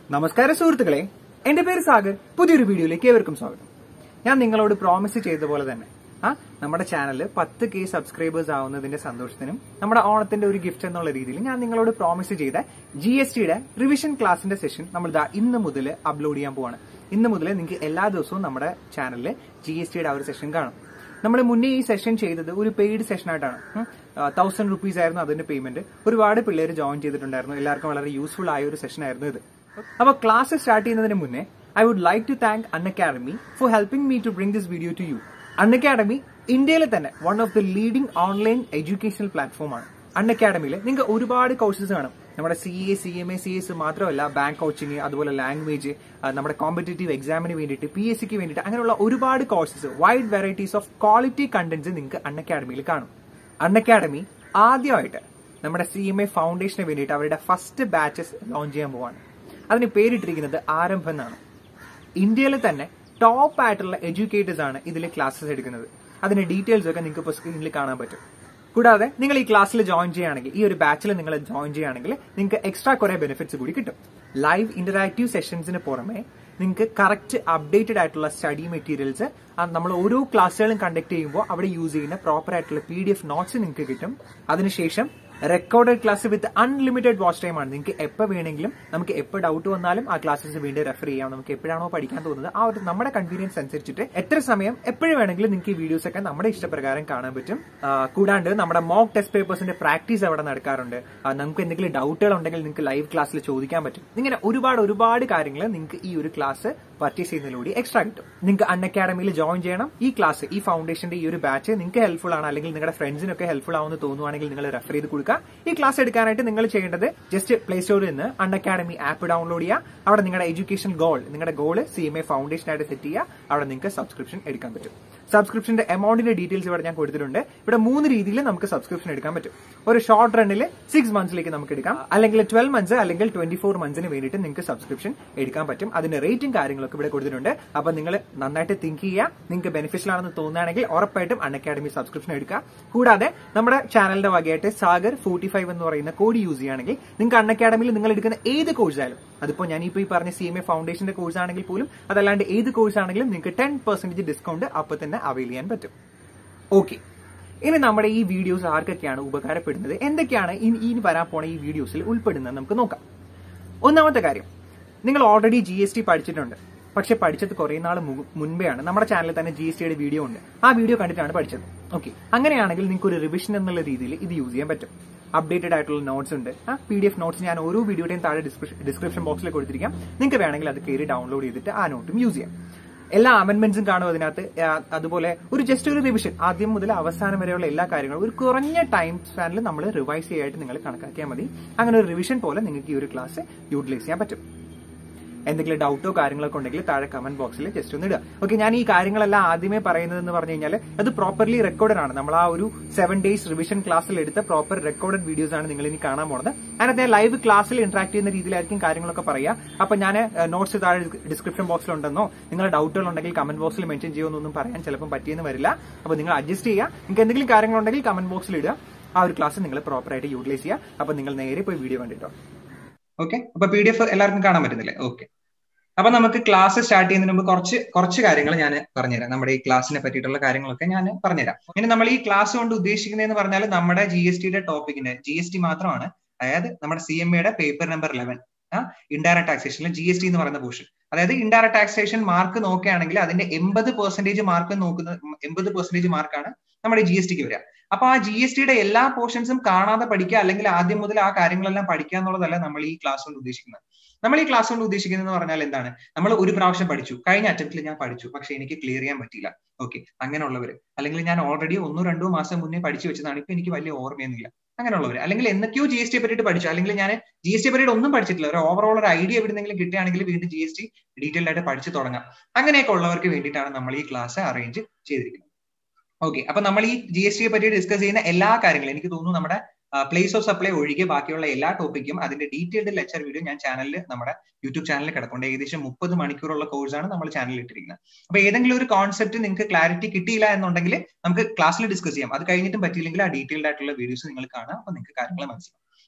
നമസ്കാരം സുഹൃത്തുക്കളെ എന്റെ പേര് സാഗർ പുതിയൊരു വീഡിയോയിലേക്ക് ഏവർക്കും സ്വാഗതം ഞാൻ നിങ്ങളോട് പ്രോമിസ് ചെയ്ത പോലെ തന്നെ ആ നമ്മുടെ ചാനലിൽ പത്ത് കെ സബ്സ്ക്രൈബേഴ്സ് ആവുന്നതിന്റെ സന്തോഷത്തിനും നമ്മുടെ ഓണത്തിന്റെ ഒരു ഗിഫ്റ്റ് എന്നുള്ള രീതിയിൽ ഞാൻ നിങ്ങളോട് പ്രോമിസ് ചെയ്ത ജി എസ് ടിയുടെ റിവിഷൻ ക്ലാസിന്റെ സെഷൻ നമ്മൾ ദാ ഇന്ന് മുതൽ അപ്ലോഡ് ചെയ്യാൻ പോവാണ് ഇന്ന് മുതൽ നിങ്ങൾക്ക് എല്ലാ ദിവസവും നമ്മുടെ ചാനലിൽ ജി എസ് ടിയുടെ ആ ഒരു സെഷൻ കാണും നമ്മൾ മുന്നേ ഈ സെഷൻ ചെയ്തത് ഒരു പെയ്ഡ് സെഷൻ ആയിട്ടാണ് തൗസൻഡ് റുപ്പീസ് ആയിരുന്നു അതിന്റെ പേയ്മെന്റ് ഒരുപാട് പിള്ളേർ ജോയിൻ ചെയ്തിട്ടുണ്ടായിരുന്നു എല്ലാവർക്കും വളരെ യൂസ്ഫുൾ ആയ ഒരു സെഷൻ ആയിരുന്നു ഇത് അപ്പൊ ക്ലാസ് സ്റ്റാർട്ട് ചെയ്യുന്നതിന് മുന്നേ I would like to thank Unacademy for helping me to bring this video to you Unacademy ഇന്ത്യയിലെ തന്നെ one of the leading online educational platform ആണ് അൺ അക്കാഡമിയിൽ നിങ്ങൾക്ക് ഒരുപാട് കോഴ്സസ് കാണും നമ്മുടെ C A C M A C S മാത്രമല്ല ബാങ്ക് കോച്ചിങ് അതുപോലെ ലാംഗ്വേജ് നമ്മുടെ കോമ്പറ്റേറ്റീവ് എക്സാമിന് വേണ്ടിയിട്ട് പി എസ് സിക്ക് വേണ്ടിയിട്ട് അങ്ങനെയുള്ള ഒരുപാട് courses wide varieties of quality contents നിങ്ങൾക്ക് അൺ അക്കാഡമിയിൽ കാണും അൺ അക്കാഡമി ആദ്യമായിട്ട് നമ്മുടെ സി എം എ ഫൗണ്ടേഷന് വേണ്ടിയിട്ട് അവരുടെ ഫസ്റ്റ് ബാച്ചസ് ലോഞ്ച് ചെയ്യാൻ പോവാണ് അതിന് പേരിട്ടിരിക്കുന്നത് ആരംഭം എന്നാണ് ഇന്ത്യയിൽ തന്നെ ടോപ്പ് ആയിട്ടുള്ള എഡ്യൂക്കേറ്റേഴ്സ് ആണ് ഇതിൽ ക്ലാസ്സസ് എടുക്കുന്നത് അതിന്റെ ഡീറ്റെയിൽസ് ഒക്കെ നിങ്ങൾക്ക് ഇപ്പോൾ സ്ക്രീനിൽ കാണാൻ പറ്റും കൂടാതെ നിങ്ങൾ ഈ ക്ലാസ്സിൽ ജോയിൻ ചെയ്യുകയാണെങ്കിൽ ഈ ഒരു ബാച്ചിൽ നിങ്ങൾ ജോയിൻ ചെയ്യുകയാണെങ്കിൽ നിങ്ങൾക്ക് എക്സ്ട്രാ കുറെ ബെനിഫിറ്റ്സ് കൂടി കിട്ടും ലൈവ് ഇന്ററാക്റ്റീവ് സെഷൻസിന് പുറമെ നിങ്ങൾക്ക് കറക്റ്റ് അപ്ഡേറ്റഡ് ആയിട്ടുള്ള സ്റ്റഡി മെറ്റീരിയൽസ് നമ്മൾ ഓരോ ക്ലാസ്സുകളും കണ്ടക്ട് ചെയ്യുമ്പോൾ അവിടെ യൂസ് ചെയ്യുന്ന പ്രോപ്പർ ആയിട്ടുള്ള പി ഡി എഫ് നോട്ട്സ് നിങ്ങൾക്ക് കിട്ടും അതിനുശേഷം recorded class with unlimited watch time ആണ് നിങ്ങൾക്ക് എപ്പോൾ വേണമെങ്കിലും നമുക്ക് എപ്പോൾ ഡൗട്ട് വന്നാലും ആ ക്ലാസ്സസ് വീണ്ടും റെഫർ ചെയ്യാം നമുക്ക് എപ്പോഴാണോ പഠിക്കാൻ തോന്നുന്നത് ആ ഒരു നമ്മുടെ കൺവീനിയൻസ് അനുസരിച്ചിട്ട് എത്ര സമയം എപ്പോഴും വേണമെങ്കിലും നിങ്ങൾക്ക് ഈ വീഡിയോസ് ഒക്കെ നമ്മുടെ ഇഷ്ടപ്രകാരം കാണാൻ പറ്റും ആ, കൂടാണ്ട് നമ്മുടെ മോക്ക് ടെസ്റ്റ് പേപ്പേഴ്സിന്റെ പ്രാക്ടീസ് അവിടെ നടക്കാറുണ്ട് ആ, നമുക്ക് എന്തെങ്കിലും ഡൗട്ടുകൾ ഉണ്ടെങ്കിൽ നിങ്ങൾക്ക് ലൈവ് ക്ലാസ്സിൽ ചോദിക്കാൻ പറ്റും ഇങ്ങനെ ഒരുപാട് ഒരുപാട് കാര്യങ്ങൾ നിങ്ങൾക്ക് ഈ ഒരു ക്ലാസ് പർച്ചേസ് ചെയ്യുന്നതിലൂടെ എക്സ്ട്രാ കിട്ടും നിങ്ങൾക്ക് അൺ അക്കാഡമിയിൽ ജോയിൻ ചെയ്യണം ഈ ക്ലാസ് ഈ ഫൗണ്ടേഷന്റെ ഈ ഒരു ബാച്ച് നിങ്ങൾക്ക് ഹെൽപ്ഫുൾ ആണ് അല്ലെങ്കിൽ നിങ്ങളുടെ ഫ്രണ്ട്സിനൊക്കെ ഹെൽപ്ഫുൾ ആവുമെന്ന് തോന്നുവാണെങ്കിൽ നിങ്ങൾ റെഫർ ചെയ്ത് കൊടുക്കുക ഈ ക്ലാസ് എടുക്കാനായിട്ട് നിങ്ങൾ ചെയ്യേണ്ടത് ജസ്റ്റ് പ്ലേ സ്റ്റോറിൽ നിന്ന് അൺ അക്കാഡമി ആപ്പ് ഡൗൺലോഡ് ചെയ്യുക അവിടെ നിങ്ങളുടെ എഡ്യൂക്കേഷൻ ഗോൾ നിങ്ങളുടെ goal C M A foundation ആയിട്ട് സെറ്റ് ചെയ്യുക അവിടെ നിങ്ങൾക്ക് സബ്സ്ക്രിപ്ഷൻ എടുക്കാൻ പറ്റും സബ്സ്ക്രിപ്ഷന്റെ എമൗണ്ടിന്റെ ഡീറ്റെയിൽസ് ഇവിടെ ഞാൻ കൊടുത്തിട്ടുണ്ട് ഇവിടെ മൂന്ന് രീതിയിൽ നമുക്ക് സബ്സ്ക്രിപ്ഷൻ എടുക്കാൻ പറ്റും ഒരു ഷോർട്ട് റണ്ണിൽ സിക്സ് മന്ത്സിലേക്ക് നമുക്ക് എടുക്കാം അല്ലെങ്കിൽ ട്വൽവ് മന്ത്സ് അല്ലെങ്കിൽ ട്വന്റി ഫോർ മന്ത്സിന് വേണ്ടിയിട്ട് നിങ്ങൾക്ക് സബ്സ്ക്രിപ്ഷൻ എടുക്കാൻ പറ്റും അതിന്റെ റേറ്റും കാര്യങ്ങളൊക്കെ ഇവിടെ കൊടുത്തിട്ടുണ്ട് അപ്പൊ നിങ്ങൾ നന്നായിട്ട് തിങ്ക് ചെയ്യുക നിങ്ങൾക്ക് ബെനിഫിഷ്യൽ ആണെന്ന് തോന്നുകയാണെങ്കിൽ ഉറപ്പായിട്ടും അൺ അക്കാഡമി സബ്സ്ക്രിപ്ഷൻ എടുക്കുക കൂടാതെ നമ്മുടെ ചാനലിന്റെ വകയായിട്ട് സാഗർ ഫോർട്ടി ഫൈവ് എന്ന് പറയുന്ന കോഡ് യൂസ് ചെയ്യുകയാണെങ്കിൽ നിങ്ങൾക്ക് അൺ അക്കാഡമിയിൽ നിങ്ങൾ എടുക്കുന്ന ഏത് കോഴ്സ് ആയാലും അതിപ്പോ ഞാൻ ഇപ്പോൾ ഈ പറഞ്ഞ സി എം എ ഫൗണ്ടേഷന്റെ കോഴ്സ് ആണെങ്കിൽ പോലും അതല്ലാണ്ട് ഏത് കോഴ്സ് ആണെങ്കിലും നിങ്ങൾക്ക് ടെൻ പെർസെന്റേജ് ഡിസ്കൗണ്ട് അപ്പൊ തന്നെ അവൈൽ ചെയ്യാൻ പറ്റും ഓക്കെ ഇനി നമ്മുടെ ഈ വീഡിയോസ് ആർക്കൊക്കെയാണ് ഉപകാരപ്പെടുന്നത് എന്തൊക്കെയാണ് ഇനി ഇനി വരാൻ പോണ ഈ വീഡിയോസിൽ ഉൾപ്പെടുന്നത് നമുക്ക് നോക്കാം ഒന്നാമത്തെ കാര്യം നിങ്ങൾ ഓൾറെഡി ജി എസ് ടി പഠിച്ചിട്ടുണ്ട് പക്ഷെ പഠിച്ചത് കുറെ നാൾ മുൻപെയാണ് നമ്മുടെ ചാനലിൽ തന്നെ ജി എസ് ടിയുടെ വീഡിയോ ഉണ്ട് ആ വീഡിയോ കണ്ടിട്ടാണ് പഠിച്ചത് ഓക്കെ അങ്ങനെയാണെങ്കിൽ നിങ്ങൾക്ക് ഒരു റിവിഷൻ എന്നുള്ള രീതിയിൽ ഇത് യൂസ് ചെയ്യാൻ പറ്റും അപ്ഡേറ്റഡ് ആയിട്ടുള്ള നോട്ട്സ് ഉണ്ട് ആ പി ഡി എഫ് നോട്ട്സ് ഞാൻ ഓരോ വീഡിയോയുടെയും താഴെ ഡിസ്ക്രിപ്ഷൻ ബോക്സിൽ കൊടുത്തിരിക്കാം നിങ്ങൾക്ക് വേണമെങ്കിൽ അത് കയറി ഡൗൺലോഡ് ചെയ്തിട്ട് ആ നോട്ടും യൂസ് ചെയ്യാം എല്ലാ അമെന്റ്മെന്റ്സും കാണും അതിനകത്ത് ആ, അതുപോലെ ഒരു ജസ്റ്റ് ഒരു റിവിഷൻ ആദ്യം മുതൽ അവസാനം വരെയുള്ള എല്ലാ കാര്യങ്ങളും ഒരു കുറഞ്ഞ ടൈം സ്പാനിൽ നമ്മൾ റിവൈസ് ചെയ്യായിട്ട് നിങ്ങൾ കണക്കാക്കിയാൽ മതി അങ്ങനെ ഒരു റിവിഷൻ പോലെ നിങ്ങൾക്ക് ഈ ഒരു ക്ലാസ് യൂട്ടിലൈസ് ചെയ്യാൻ പറ്റും എന്തെങ്കിലും ഡൗട്ടോ കാര്യങ്ങളൊക്കെ ഉണ്ടെങ്കിൽ താഴെ കമന്റ് ബോക്സിൽ ജസ്റ്റ് ഒന്ന് ഇടുക ഓക്കെ ഞാൻ ഈ കാര്യങ്ങളെല്ലാം ആദ്യമേ പറയുന്നതെന്ന് പറഞ്ഞു കഴിഞ്ഞാൽ അത് പ്രോപ്പർലി റെക്കോർഡഡ് ആണ് നമ്മൾ ആ ഒരു സെവൻ ഡേയ്സ് റിവിഷൻ ക്ലാസ്സിൽ എടുത്ത പ്രോപ്പർ റെക്കോർഡഡ് വീഡിയോസ് ആണ് നിങ്ങൾ ഇനി കാണാൻ പോകുന്നത് അതിനകത്ത് ഞാൻ ലൈവ് ക്ലാസ്സിൽ ഇന്ററാക്ട് ചെയ്യുന്ന രീതിയിലായിരിക്കും കാര്യങ്ങളൊക്കെ പറയുക അപ്പൊ ഞാൻ നോട്ട്സ് താഴെ ഡിസ്ക്രിപ്ഷൻ ബോക്സിൽ ഉണ്ടെന്നോ നിങ്ങളുടെ ഡൗട്ടുകൾ ഉണ്ടെങ്കിൽ കമന്റ് ബോക്സിൽ മെൻഷൻ ചെയ്യുമെന്നൊന്നും പറയാൻ ചിലപ്പോൾ പറ്റിയെന്ന് വരില്ല അപ്പൊ നിങ്ങൾ അഡ്ജസ്റ്റ് ചെയ്യുക നിങ്ങൾക്ക് എന്തെങ്കിലും കാര്യങ്ങളുണ്ടെങ്കിൽ കമന്റ് ബോക്സിൽ ഇടുക ആ ഒരു ക്ലാസ് നിങ്ങൾ പ്രോപ്പറായിട്ട് യൂട്ടിലൈസ് ചെയ്യുക അപ്പൊ നിങ്ങൾ നേരെ പോയി വീഡിയോ കണ്ടിട്ടോ ഓക്കെ അപ്പൊ പി ഡി എഫ് എല്ലാവർക്കും കാണാൻ പറ്റുന്നില്ലേ ഓക്കെ അപ്പൊ നമുക്ക് ക്ലാസ് സ്റ്റാർട്ട് ചെയ്യുന്നതിന് മുമ്പ് കുറച്ച് കുറച്ച് കാര്യങ്ങൾ ഞാൻ പറഞ്ഞുതരാം നമ്മുടെ ഈ ക്ലാസ്സിനെ പറ്റിയിട്ടുള്ള കാര്യങ്ങളൊക്കെ ഞാൻ പറഞ്ഞുതരാം ഇനി നമ്മൾ ഈ ക്ലാസ് കൊണ്ട് ഉദ്ദേശിക്കുന്നതെന്ന് പറഞ്ഞാൽ നമ്മുടെ ജി എസ് ടിയുടെ ടോപ്പിക്കിന്റെ ജി എസ് ടി മാത്രമാണ് അതായത് നമ്മുടെ സി എം എയുടെ പേപ്പർ നമ്പർ ലെവൻ ഇൻഡയറക്ട് ടാക്സേഷനിൽ ജി എസ് ടി എന്ന് പറയുന്ന പോർഷൻ അതായത് ഇൻഡയറക്ട് ടാക്സേഷൻ മാർക്ക് നോക്കുകയാണെങ്കിൽ അതിന്റെ എൺപത് പെർസെന്റേജ് മാർക്ക് നോക്കുന്ന എൺപത് പെർസെന്റേജ് മാർക്കാണ് നമ്മുടെ ജി എസ് ടിക്ക് വരിക അപ്പൊ ആ ജി എസ് ടിയുടെ എല്ലാ പോർഷൻസും കാണാതെ പഠിക്കുക അല്ലെങ്കിൽ ആദ്യം മുതൽ ആ കാര്യങ്ങളെല്ലാം പഠിക്കുക എന്നുള്ളതല്ല നമ്മൾ ഈ ക്ലാസ് കൊണ്ട് ഉദ്ദേശിക്കുന്നത് നമ്മൾ ഈ ക്ലാസ് കൊണ്ട് ഉദ്ദേശിക്കുന്നത് പറഞ്ഞാൽ എന്താണ് നമ്മൾ ഒരു പ്രാവശ്യം പഠിച്ചു കഴിഞ്ഞ അറ്റംപ്റ്റിൽ ഞാൻ പഠിച്ചു പക്ഷെ എനിക്ക് ക്ലിയർ ചെയ്യാൻ പറ്റിയില്ല ഓക്കെ അങ്ങനെയുള്ളവർ അല്ലെങ്കിൽ ഞാൻ ഓൾറെഡി ഒന്നോ രണ്ടോ മാസം മുന്നേ പഠിച്ചു വെച്ചതാണ് ഇപ്പൊ എനിക്ക് വലിയ ഓർമ്മയൊന്നുമില്ല അങ്ങനെയുള്ളവർ അല്ലെങ്കിൽ എന്തൊക്കെയോ ജി എസ് ടി പറ്റിയിട്ട് പഠിച്ചു അല്ലെങ്കിൽ ഞാൻ ജി എസ് ടി പറ്റിയിട്ട് ഒന്നും പഠിച്ചിട്ടില്ല ഒരു ഓവറോൾ ഒരു ഐഡിയ എവിടെന്നെങ്കിലും കിട്ടുകയാണെങ്കിൽ വീണ്ടും ജി എസ് ടി ഡീറ്റെയിൽ ആയിട്ട് പഠിച്ചു തുടങ്ങാം അങ്ങനെയൊക്കെ ഉള്ളവർക്ക് വേണ്ടിയിട്ടാണ് നമ്മൾ ഈ ക്ലാസ് അറേഞ്ച് ചെയ്തിരിക്കുന്നത് ഓക്കെ അപ്പൊ നമ്മൾ ഈ ജി എസ് ടിയെ പറ്റി ഡിസ്കസ് ചെയ്യുന്ന എല്ലാ കാര്യങ്ങളും എനിക്ക് തോന്നുന്നു നമ്മുടെ പ്ലേസ് ഓഫ് സപ്ലൈ ഒഴികെ ബാക്കിയുള്ള എല്ലാ ടോപ്പിക്കും അതിന്റെ ഡീറ്റെയിൽഡ് ലെക്ചർ വീഡിയോ ഞാൻ ചാനലിൽ നമ്മുടെ യൂട്യൂബ് ചാനലിൽ കിടക്കുന്നുണ്ട് ഏകദേശം മുപ്പത് മണിക്കൂറുള്ള കോഴ്സാണ് നമ്മൾ ചാനലിൽ ഇട്ടിരിക്കുന്നത് അപ്പൊ ഏതെങ്കിലും ഒരു കോൺസെപ്റ്റ് നിങ്ങൾക്ക് ക്ലാരിറ്റി കിട്ടിയില്ല എന്നുണ്ടെങ്കിൽ നമുക്ക് ക്ലാസ്സിൽ ഡിസ്കസ് ചെയ്യാം അത് കഴിഞ്ഞിട്ടും പറ്റിയില്ലെങ്കിൽ ആ ഡീറ്റെയിൽഡ് ആയിട്ടുള്ള വീഡിയോസ് നിങ്ങൾ കാണാം അപ്പൊ നിങ്ങൾക്ക് കാര്യങ്ങൾ മനസ്സിലാവും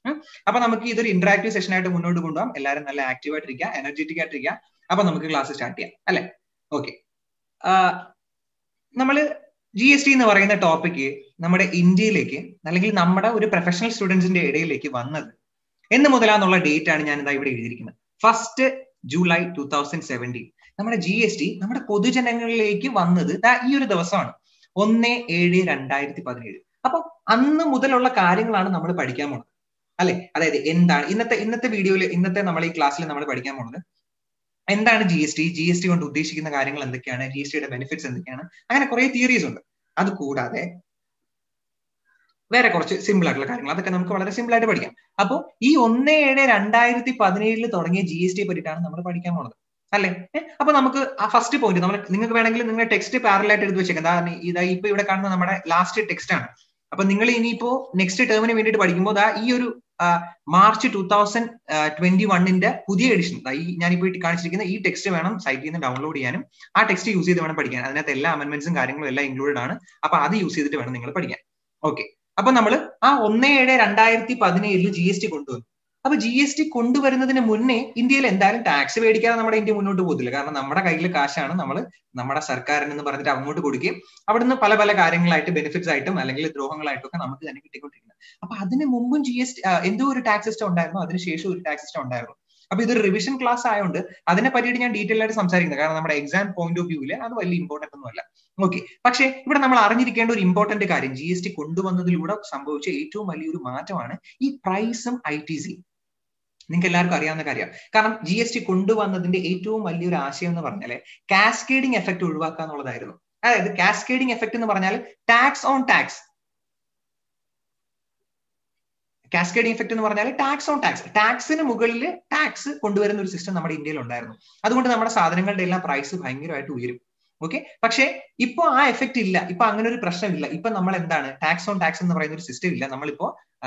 അപ്പൊ നമുക്ക് ഇതൊരു ഇന്ററാക്റ്റീവ് സെഷൻ ആയിട്ട് മുന്നോട്ട് കൊണ്ടുപോകാം എല്ലാവരും നല്ല ആക്റ്റീവ് ആയിട്ടിരിക്കുക എനർജറ്റിക് ആയിട്ടിരിക്കുക അപ്പൊ നമുക്ക് ക്ലാസ് സ്റ്റാർട്ട് ചെയ്യാം അല്ലെ ഓക്കെ നമ്മള് ജി എസ് ടി എന്ന് പറയുന്ന ടോപ്പിക്ക് നമ്മുടെ ഇന്ത്യയിലേക്ക് അല്ലെങ്കിൽ നമ്മുടെ ഒരു പ്രൊഫഷണൽ സ്റ്റുഡൻസിന്റെ ഇടയിലേക്ക് വന്നത് എന്ന് മുതലാന്നുള്ള ഡേറ്റ് ആണ് ഞാൻ ഇതാ ഇവിടെ എഴുതിയിരിക്കുന്നത് first July two thousand seventeen നമ്മുടെ ജി എസ് ടി നമ്മുടെ പൊതുജനങ്ങളിലേക്ക് വന്നത് ഈ ഒരു ദിവസമാണ് ഒന്ന് ഏഴ് രണ്ടായിരത്തി പതിനേഴ് അപ്പൊ അന്ന് മുതലുള്ള കാര്യങ്ങളാണ് നമ്മൾ പഠിക്കാൻ പോകുന്നത് അല്ലെ അതായത് എന്താണ് ഇന്നത്തെ ഇന്നത്തെ വീഡിയോയിൽ ഇന്നത്തെ നമ്മൾ ഈ ക്ലാസ്സിൽ നമ്മൾ പഠിക്കാൻ പോകുന്നത് എന്താണ് G S T G S T കൊണ്ട് ഉദ്ദേശിക്കുന്ന കാര്യങ്ങൾ എന്തൊക്കെയാണ് ജി എസ് ടിയുടെ ബെനിഫിറ്റ്സ് എന്തൊക്കെയാണ് അങ്ങനെ കുറെ തിയറീസ് ഉണ്ട് അത് കൂടാതെ വേറെ കുറച്ച് സിമ്പിൾ ആയിട്ടുള്ള കാര്യങ്ങൾ അതൊക്കെ നമുക്ക് വളരെ സിമ്പിൾ ആയിട്ട് പഠിക്കാം അപ്പോൾ ഈ ഒന്ന് ഏഴ് രണ്ടായിരത്തി പതിനേഴിൽ തുടങ്ങിയ ജി എസ് ടി പറ്റിയിട്ടാണ് നമ്മൾ പഠിക്കാൻ പോണത് അല്ലെ അപ്പൊ നമുക്ക് ആ ഫസ്റ്റ് പോയിന്റ് നമ്മൾ നിങ്ങൾക്ക് വേണമെങ്കിൽ നിങ്ങളുടെ ടെക്സ്റ്റ് പാരലായിട്ട് എടുത്ത് വെച്ചേക്കാം ഇതാ ഇപ്പൊ ഇവിടെ കാണുന്ന നമ്മുടെ ലാസ്റ്റ് ടെക്സ്റ്റ് ആണ് അപ്പൊ നിങ്ങൾ ഇനിയിപ്പോ നെക്സ്റ്റ് ടേമിന് വേണ്ടിയിട്ട് പഠിക്കുമ്പോൾ ദാ ഈ ഒരു മാർച്ച് ടൂ തൗസൻഡ് ട്വന്റി വണ്ണിന്റെ പുതിയ എഡിഷൻ ഈ ഞാനിപ്പോ കാണിച്ചിരിക്കുന്ന ഈ ടെക്സ്റ്റ് വേണം സൈറ്റിൽ നിന്ന് ഡൗൺലോഡ് ചെയ്യാനും ആ ടെക്സ്റ്റ് യൂസ് ചെയ്ത് വേണം പഠിക്കാൻ അതിനകത്ത് എല്ലാ അമെന്റ്മെന്റ്സും കാര്യങ്ങളും എല്ലാം ഇൻക്ലൂഡഡ് ആണ് അപ്പൊ അത് യൂസ് ചെയ്തിട്ട് വേണം നിങ്ങൾ പഠിക്കാൻ ഓക്കെ അപ്പൊ നമ്മൾ ആ ഒന്ന് ഏഴ് രണ്ടായിരത്തി പതിനേഴില് ജി എസ് ടി കൊണ്ടുവന്നു അപ്പൊ ജി എസ് ടി കൊണ്ടുവരുന്നതിന് മുന്നേ ഇന്ത്യയിൽ എന്തായാലും ടാക്സ് മേടിക്കാതെ നമ്മുടെ ഇന്ത്യ മുന്നോട്ട് പോകത്തില്ല കാരണം നമ്മുടെ കയ്യിൽ കാശാണ് നമ്മൾ നമ്മുടെ സർക്കാരിനെന്ന് പറഞ്ഞിട്ട് അങ്ങോട്ട് കൊടുക്കുകയും അവിടുന്ന് പല പല കാര്യങ്ങളായിട്ട് ബെനിഫിറ്റ്സ് ആയിട്ടും അല്ലെങ്കിൽ ദ്രോഹങ്ങളായിട്ടും ഒക്കെ നമുക്ക് തന്നെ കിട്ടിക്കൊണ്ടിരിക്കുന്നത് അപ്പൊ അതിന് മുമ്പും ജി എസ് ടി എന്തോ ഒരു ടാക്സ് സിസ്റ്റം ഉണ്ടായിരുന്നു അതിനുശേഷം ഒരു ടാക്സ് സിസ്റ്റം ഉണ്ടായിരുന്നു അപ്പൊ ഇതൊരു റിവിഷൻ ക്ലാസ് ആയതുകൊണ്ട് അതിനെ പറ്റിയിട്ട് ഞാൻ ഡീറ്റെയിൽ ആയിട്ട് സംസാരിക്കുന്നത് കാരണം നമ്മുടെ എക്സാം പോയിന്റ് ഓഫ് വ്യൂവില് അത് വലിയ ഇമ്പോർട്ടന്റ് ഒന്നുമല്ല ഓക്കെ പക്ഷേ ഇവിടെ നമ്മൾ അറിഞ്ഞിരിക്കേണ്ട ഒരു ഇമ്പോർട്ടന്റ് കാര്യം ജി എസ് ടി കൊണ്ടുവന്നതിലൂടെ സംഭവിച്ച ഏറ്റവും വലിയൊരു മാറ്റമാണ് ഈ പ്രൈസും ഐ ടി സി നിങ്ങൾക്ക് എല്ലാവർക്കും അറിയാവുന്ന കാര്യമാണ് കാരണം ജി എസ് ടി കൊണ്ടുവന്നതിന്റെ ഏറ്റവും വലിയൊരു ആശയം എന്ന് പറഞ്ഞാല് കാസ്കേഡിംഗ് എഫക്ട് ഒഴിവാക്കുക എന്നുള്ളതായിരുന്നു അതായത് കാസ്കേഡിംഗ് എഫക്ട് എന്ന് പറഞ്ഞാൽ tax on tax cascading effect എന്ന് പറഞ്ഞാൽ ടാക്സ് ഓൺ ടാക്സ് ടാക്സിന് മുകളിൽ ടാക്സ് കൊണ്ടുവരുന്ന ഒരു സിസ്റ്റം നമ്മുടെ ഇന്ത്യയിൽ ഉണ്ടായിരുന്നു അതുകൊണ്ട് നമ്മുടെ സാധനങ്ങളുടെ എല്ലാം പ്രൈസ് ഭയങ്കരമായിട്ട് ഉയരും ഓക്കെ പക്ഷേ ഇപ്പൊ ആ എഫക്ട് ഇല്ല ഇപ്പൊ അങ്ങനെ ഒരു പ്രശ്നമില്ല ഇപ്പൊ നമ്മൾ എന്താണ് ടാക്സ് ഓൺ ടാക്സ് എന്ന് പറയുന്ന ഒരു സിസ്റ്റം ഇല്ല നമ്മളിപ്പോ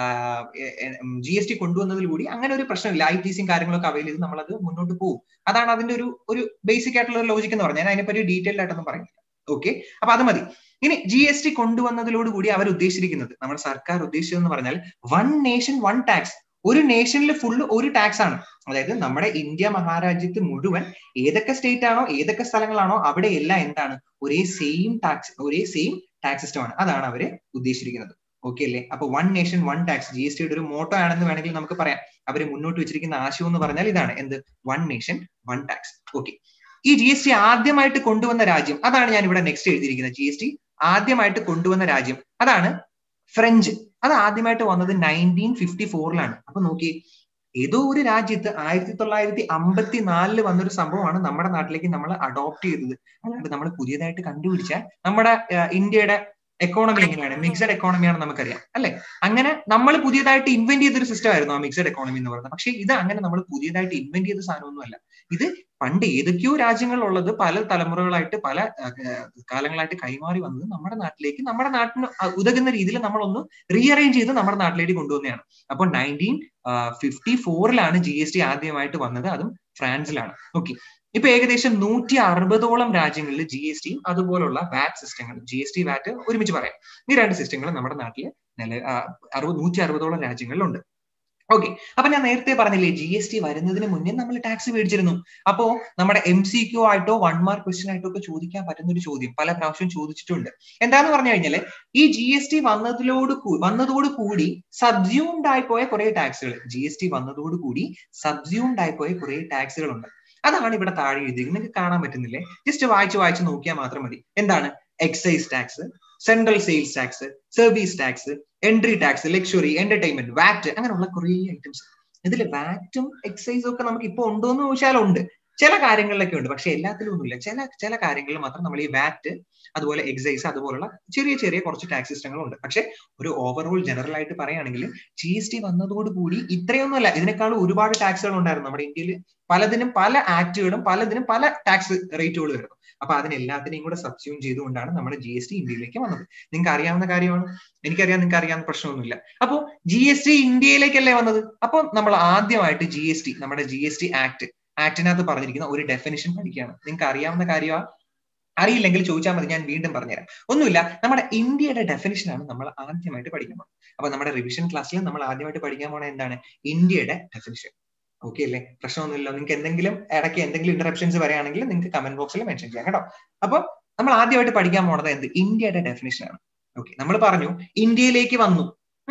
ജി എസ് ടി കൊണ്ടുവന്നതിലൂടി അങ്ങനെ ഒരു പ്രശ്നമില്ല ഐ ടി സിയും കാര്യങ്ങളൊക്കെ അവൈൽ ചെയ്ത് നമ്മളത് മുന്നോട്ട് പോകും അതാണ് അതിന്റെ ഒരു ഒരു ബേസിക് ആയിട്ടുള്ള ഒരു ലോജിക് എന്ന് പറഞ്ഞാൽ ഞാൻ അതിനെപ്പറ്റി ഡീറ്റെയിൽഡ് ആയിട്ടൊന്നും പറയുന്നില്ല ഓക്കെ അപ്പൊ അത് മതി ഇനി ജി എസ് ടി കൊണ്ടുവന്നതിലോടുകൂടി അവർ ഉദ്ദേശിച്ചിരിക്കുന്നത് നമ്മുടെ സർക്കാർ ഉദ്ദേശിച്ചതെന്ന് പറഞ്ഞാൽ വൺ നേഷൻ വൺ ടാക്സ് ഒരു നേഷനിൽ ഫുള്ള് ഒരു ടാക്സ് ആണ് അതായത് നമ്മുടെ ഇന്ത്യ മഹാരാജ്യത്ത് മുഴുവൻ ഏതൊക്കെ സ്റ്റേറ്റ് ആണോ ഏതൊക്കെ സ്ഥലങ്ങളാണോ അവിടെ എല്ലാം എന്താണ് ഒരേ സെയിം ടാക്സ് ഒരേ സെയിം ടാക്സ് സിസ്റ്റം ആണ് അതാണ് അവര് ഉദ്ദേശിച്ചിരിക്കുന്നത് ഓക്കെ അല്ലേ അപ്പൊ one nation one tax G S ടിയുടെ ഒരു മോട്ടോ ആണെന്ന് വേണമെങ്കിൽ നമുക്ക് പറയാം അവര് മുന്നോട്ട് വെച്ചിരിക്കുന്ന ആശയം എന്ന് പറഞ്ഞാൽ ഇതാണ് എന്ത് one nation one tax okay ഈ ജി എസ് ടി ആദ്യമായിട്ട് കൊണ്ടുവന്ന രാജ്യം അതാണ് ഞാൻ ഇവിടെ നെക്സ്റ്റ് എഴുതിയിരിക്കുന്നത് ജി എസ് ടി ആദ്യമായിട്ട് കൊണ്ടുവന്ന രാജ്യം അതാണ് ഫ്രഞ്ച് അത് ആദ്യമായിട്ട് വന്നത് നയൻറ്റീൻ ഫിഫ്റ്റി ഫോറിലാണ് അപ്പൊ നോക്കി ഏതോ ഒരു രാജ്യത്ത് ആയിരത്തി തൊള്ളായിരത്തി അമ്പത്തി നാലില് വന്നൊരു സംഭവമാണ് നമ്മുടെ നാട്ടിലേക്ക് നമ്മൾ അഡോപ്റ്റ് ചെയ്തത് അല്ലാണ്ട് നമ്മൾ പുതിയതായിട്ട് കണ്ടുപിടിച്ച നമ്മുടെ ഇന്ത്യയുടെ എക്കോണമി എങ്ങനെയാണ് മിക്സഡ് എക്കോണമിയാണ് നമുക്കറിയാം അല്ലെ അങ്ങനെ നമ്മൾ പുതിയതായിട്ട് ഇൻവെന്റ് ചെയ്തൊരു സിസ്റ്റം ആയിരുന്നു ആ മിക്സഡ് എക്കോണമി എന്ന് പറയുന്നത് പക്ഷെ ഇത് അങ്ങനെ നമ്മൾ പുതിയതായിട്ട് ഇൻവെന്റ് ചെയ്ത സാധനമൊന്നുമല്ല ഇത് പണ്ട് ഏതൊക്കെയോ രാജ്യങ്ങളിലുള്ളത് പല തലമുറകളായിട്ട് പല കാലങ്ങളായിട്ട് കൈമാറി വന്നത് നമ്മുടെ നാട്ടിലേക്ക് നമ്മുടെ നാട്ടിന് ഉതകുന്ന രീതിയിൽ നമ്മളൊന്ന് റീഅറേഞ്ച് ചെയ്ത് നമ്മുടെ നാട്ടിലേക്ക് കൊണ്ടുവന്നതാണ് അപ്പോൾ നയൻറ്റീൻ ഫിഫ്റ്റി ഫോറിലാണ് ജി എസ് ടി ആദ്യമായിട്ട് വന്നത് അതും ഫ്രാൻസിലാണ് ഓക്കെ ഇപ്പൊ ഏകദേശം നൂറ്റി അറുപതോളം രാജ്യങ്ങളിൽ ജി എസ് ടിയും അതുപോലുള്ള വാറ്റ് സിസ്റ്റങ്ങൾ ജി എസ് ടി വാറ്റ് ഒരുമിച്ച് പറയാം ഈ രണ്ട് സിസ്റ്റങ്ങൾ നമ്മുടെ നാട്ടിൽ നില അറുപത് നൂറ്റി അറുപതോളം രാജ്യങ്ങളിലുണ്ട് ഓക്കെ അപ്പൊ ഞാൻ നേരത്തെ പറഞ്ഞില്ലേ ജി എസ് ടി വരുന്നതിന് മുന്നേ നമ്മൾ ടാക്സ് മേടിച്ചിരുന്നു അപ്പോ നമ്മുടെ എം സി ക്യു ആയിട്ടോ വൺ മാർക്ക് ക്വസ്റ്റ്യൻ ആയിട്ടോ ഒക്കെ ചോദിക്കാൻ പറ്റുന്ന ഒരു ചോദ്യം പല പ്രാവശ്യം ചോദിച്ചിട്ടുണ്ട് എന്താന്ന് പറഞ്ഞു കഴിഞ്ഞാല് ഈ ജി എസ് ടി വന്നതിലോട് വന്നതോട് കൂടി സബ്സ്യൂംഡ് ആയി പോയ കുറെ ടാക്സുകൾ ജി എസ് ടി വന്നതോട് കൂടി സബ്സ്യൂംഡ് ആയി പോയ കുറെ ടാക്സുകൾ ഉണ്ട് അതാണ് ഇവിടെ താഴെ എഴുതിയത് നിങ്ങൾക്ക് കാണാൻ പറ്റുന്നില്ലേ ജസ്റ്റ് വായിച്ച് വായിച്ച് നോക്കിയാൽ മാത്രം മതി എന്താണ് excise tax central sales tax service tax entry tax luxury entertainment VAT അങ്ങനെയുള്ള കുറേ ഐറ്റംസ് ഇതിൽ വാറ്റും എക്സൈസും ഒക്കെ നമുക്ക് ഇപ്പൊ ഉണ്ടോ എന്ന് ചോദിച്ചാൽ ഉണ്ട് ചില കാര്യങ്ങളിലൊക്കെ ഉണ്ട് പക്ഷെ എല്ലാത്തിലും ഒന്നുമില്ല ചില ചില കാര്യങ്ങളിൽ മാത്രം നമ്മൾ ഈ വാറ്റ് അതുപോലെ എക്സൈസ് അതുപോലുള്ള ചെറിയ ചെറിയ കുറച്ച് ടാക്സ് സിസ്റ്റങ്ങളുണ്ട് പക്ഷെ ഒരു ഓവറോൾ ജനറൽ ആയിട്ട് പറയുകയാണെങ്കിൽ ജി എസ് ടി വന്നതോടുകൂടി ഇത്രയൊന്നുമല്ല ഇതിനേക്കാളും ഒരുപാട് ടാക്സുകൾ ഉണ്ടായിരുന്നു നമ്മുടെ ഇന്ത്യയിൽ പലതിനും പല ആക്ടുകളും പലതിനും പല ടാക്സ് റേറ്റുകൾ വരുന്നു അപ്പൊ അതിനെല്ലാത്തിനെയും കൂടെ സബ്സ്യൂം ചെയ്തുകൊണ്ടാണ് നമ്മുടെ ജി എസ് ടി ഇന്ത്യയിലേക്ക് വന്നത് നിങ്ങൾക്ക് അറിയാവുന്ന കാര്യമാണ് എനിക്കറിയാം നിങ്ങൾക്ക് അറിയാവുന്ന പ്രശ്നമൊന്നുമില്ല അപ്പോൾ ജി എസ് ടി ഇന്ത്യയിലേക്കല്ലേ വന്നത് അപ്പോൾ നമ്മൾ ആദ്യമായിട്ട് ജി എസ് ടി നമ്മുടെ ജി എസ് ടി ആക്ട് ആക്ടിനകത്ത് പറഞ്ഞിരിക്കുന്ന ഒരു ഡെഫിനിഷൻ പഠിക്കുകയാണ് നിങ്ങൾക്ക് അറിയാവുന്ന കാര്യമാണ് അറിയില്ലെങ്കിൽ ചോദിച്ചാൽ മതി ഞാൻ വീണ്ടും പറഞ്ഞുതരാം ഒന്നുമില്ല നമ്മുടെ ഇന്ത്യയുടെ ഡെഫിനിഷൻ ആണ് നമ്മൾ ആദ്യമായിട്ട് പഠിക്കാൻ പോകുന്നത് അപ്പൊ നമ്മുടെ റിവിഷൻ ക്ലാസ്സിൽ നമ്മൾ ആദ്യമായിട്ട് പഠിക്കാൻ പോണത് എന്താണ് ഇന്ത്യയുടെ ഡെഫിനിഷൻ ഓക്കെ അല്ലേ പ്രശ്നമൊന്നുമില്ല നിങ്ങൾക്ക് എന്തെങ്കിലും ഇടയ്ക്ക് എന്തെങ്കിലും ഇന്ററപ്ഷൻസ് വരികയാണെങ്കിൽ നിങ്ങൾക്ക് കമന്റ് ബോക്സിൽ മെൻഷൻ ചെയ്യാം കേട്ടോ അപ്പൊ നമ്മൾ ആദ്യമായിട്ട് പഠിക്കാൻ പോണത് എന്ത് ഇന്ത്യയുടെ ഡെഫിനിഷൻ ആണ് ഓക്കെ നമ്മൾ പറഞ്ഞു ഇന്ത്യയിലേക്ക് വന്നു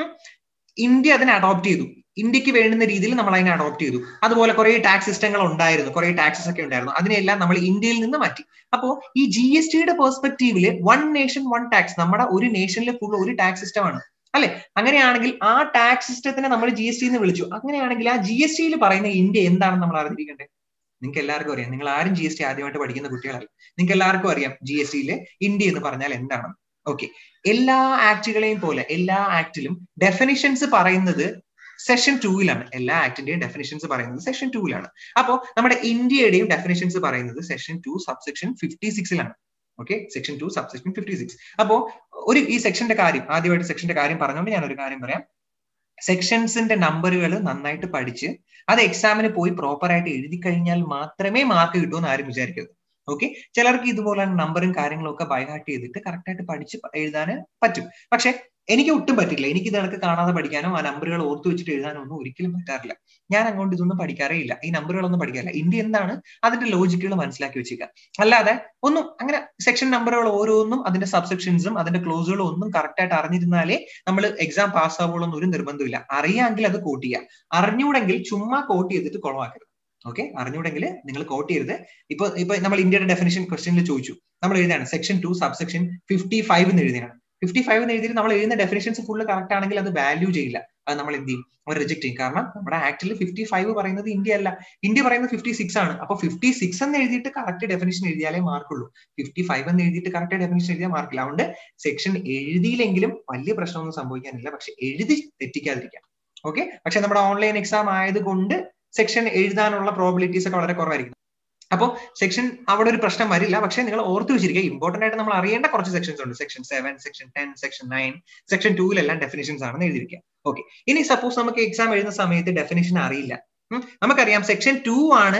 ഇന്ത്യ അതിനെ അഡോപ്റ്റ് ചെയ്തു ഇന്ത്യക്ക് വേണ്ടുന്ന രീതിയിൽ നമ്മൾ അതിനെ അഡോപ്റ്റ് ചെയ്തു അതുപോലെ കുറെ ടാക്സ് സിസ്റ്റങ്ങൾ ഉണ്ടായിരുന്നു കുറെ ടാക്സസ് ഒക്കെ ഉണ്ടായിരുന്നു അതിനെല്ലാം നമ്മൾ ഇന്ത്യയിൽ നിന്ന് മാറ്റി അപ്പോ ഈ ജി എസ് ടിയുടെ പെർസ്പെക്റ്റീവില് വൺ നേഷൻ വൺ ടാക്സ് നമ്മുടെ ഒരു നേഷനിൽ ഫുൾ ഒരു ടാക്സ് സിസ്റ്റം ആണ് അല്ലെ അങ്ങനെയാണെങ്കിൽ ആ ടാക്സ് സിസ്റ്റത്തിനെ നമ്മൾ ജി എസ് ടി എന്ന് വിളിച്ചു അങ്ങനെയാണെങ്കിൽ ആ ജി എസ് ടിയിൽ പറയുന്ന ഇന്ത്യ എന്താണെന്ന് നമ്മൾ അറിഞ്ഞിരിക്കേണ്ടത് നിങ്ങൾക്ക് എല്ലാവർക്കും അറിയാം നിങ്ങൾ ആരും ജി എസ് ടി ആദ്യമായിട്ട് പഠിക്കുന്ന കുട്ടികളല്ല നിങ്ങൾക്ക് എല്ലാവർക്കും അറിയാം ജി എസ് ടിയിലെ ഇന്ത്യ എന്ന് പറഞ്ഞാൽ എന്താണെന്ന് ഓക്കെ എല്ലാ ആക്ടുകളെയും പോലെ എല്ലാ ആക്ടിലും ഡെഫിനിഷൻസ് പറയുന്നത് സെഷൻ ടൂവിലാണ് എല്ലാ ആക്ടിന്റെയും ഡെഫിനിഷൻസ് പറയുന്നത് സെഷൻ ടൂവിലാണ് അപ്പോ നമ്മുടെ ഇന്ത്യയുടെയും ഡെഫിനിഷൻസ് പറയുന്നത് സെഷൻ ടു സബ്സെക്ഷൻ ഫിഫ്റ്റി സിക്സിലാണ് okay section two subsection fifty six അപ്പോ ഒരു ഈ സെക്ഷന്റെ കാര്യം ആദ്യമായിട്ട് സെക്ഷന്റെ കാര്യം പറഞ്ഞുകൊണ്ട് ഞാൻ ഒരു കാര്യം പറയാം സെക്ഷൻസിന്റെ നമ്പറുകൾ നന്നായിട്ട് പഠിച്ച് അത് എക്സാമിന് പോയി പ്രോപ്പർ ആയിട്ട് എഴുതി കഴിഞ്ഞാൽ മാത്രമേ മാർക്ക് കിട്ടൂ എന്ന് ആരും വിചാരിക്കരുത് ഓക്കെ ചിലർക്ക് ഇതുപോലെ നമ്പറും കാര്യങ്ങളും ഒക്കെ ബൈഹാർട്ട് ചെയ്തിട്ട് കറക്റ്റ് ആയിട്ട് പഠിച്ച് എഴുതാൻ പറ്റും പക്ഷെ എനിക്ക് ഒട്ടും പറ്റില്ല എനിക്ക് ഇത് കണക്ക് കാണാതെ പഠിക്കാനോ ആ നമ്പറുകൾ ഓർത്തു വെച്ചിട്ട് എഴുതാനോ ഒന്നും ഒരിക്കലും പറ്റാറില്ല ഞാൻ അങ്ങോട്ട് ഇതൊന്നും പഠിക്കാറേ ഇല്ല ഈ നമ്പറുകളൊന്നും പഠിക്കാറില്ല ഇന്ത്യ എന്താണ് അതിന്റെ ലോജിക്കുകൾ മനസ്സിലാക്കി വെച്ചേക്കുക അല്ലാതെ ഒന്നും അങ്ങനെ സെക്ഷൻ നമ്പറുകൾ ഓരോന്നും അതിന്റെ സബ്സെക്ഷൻസും അതിന്റെ ക്ലോസുകളും ഒന്നും കറക്റ്റ് ആയിട്ട് അറിഞ്ഞിരുന്നാലേ നമ്മൾ എക്സാം പാസ് ആവുള്ളൂ ഒരു നിർബന്ധമില്ല അറിയാമെങ്കിൽ അത് കോട്ട് ചെയ്യാം അറിഞ്ഞൂടെങ്കിൽ ചുമ്മാ കോട്ട് ചെയ്തിട്ട് കുളമാക്കരുത് ഓക്കെ അറിഞ്ഞൂടെങ്കിൽ നിങ്ങൾ കോട്ട് ചെയ്യരുത് ഇപ്പൊ ഇപ്പൊ നമ്മൾ ഇന്ത്യയുടെ ഡെഫിനിഷൻ ക്വസ്റ്റ്യനിൽ ചോദിച്ചു നമ്മൾ എഴുതാണ് section two subsection fifty five എന്ന് എഴുതിയാണ് ഫിഫ്റ്റി ഫൈവ് എന്ന് എഴുതിയിട്ട് നമ്മൾ എഴുതുന്ന ഡെഫിനേഷൻസ് ഫുള്ള് കറക്റ്റ് ആണെങ്കിൽ അത് വാല്യൂ ചെയ്യില്ല അത് നമ്മൾ എന്ത് ചെയ്യും അവർ റിജക്ട് ചെയ്യും കാരണം നമ്മുടെ ആക്ടിൽ ഫിഫ്റ്റി ഫൈവ് പറയുന്നത് ഇന്ത്യ അല്ല ഇന്ത്യ പറയുന്നത് ഫിഫ്റ്റി സിക്സ് ആണ് അപ്പൊ ഫിഫ്റ്റി സിക്സ് എന്ന് എഴുതിയിട്ട് കറക്റ്റ് ഡെഫിനേഷൻ എഴുതിയാലേ മാർക്കുള്ളൂ ഫിഫ്റ്റി ഫൈവ് എന്ന് എഴുതിയിട്ട് കറക്റ്റ് ഡെഫിനേഷൻ എഴുതിയാൽ മാർക്കില്ല അതുകൊണ്ട് സെക്ഷൻ എഴുതിയില്ലെങ്കിലും വലിയ പ്രശ്നമൊന്നും സംഭവിക്കാനില്ല പക്ഷെ എഴുതി തെറ്റിക്കാതിരിക്കാം ഓക്കെ പക്ഷെ നമ്മുടെ ഓൺലൈൻ എക്സാം ആയതുകൊണ്ട് സെക്ഷൻ എഴുതാനുള്ള പ്രോബിലിറ്റീസ് ഒക്കെ വളരെ കുറവായിരിക്കും അപ്പോൾ സെക്ഷൻ അവിടെ ഒരു പ്രശ്നം വരില്ല പക്ഷെ നിങ്ങൾ ഓർത്ത് വെച്ചിരിക്കുക ഇമ്പോർട്ടന്റ് ആയിട്ട് നമ്മൾ അറിയേണ്ട കുറച്ച് സെക്ഷൻസ് ഉണ്ട് section seven section ten section nine section ടൂവിലെല്ലാം ഡെഫിനേഷൻസ് ആണെന്ന് എഴുതിയിരിക്കുക ഓക്കെ ഇനി സപ്പോസ് നമുക്ക് എക്സാം എഴുതുന്ന സമയത്ത് ഡെഫിനേഷൻ അറിയില്ല നമുക്കറിയാം സെക്ഷൻ ടു ആണ്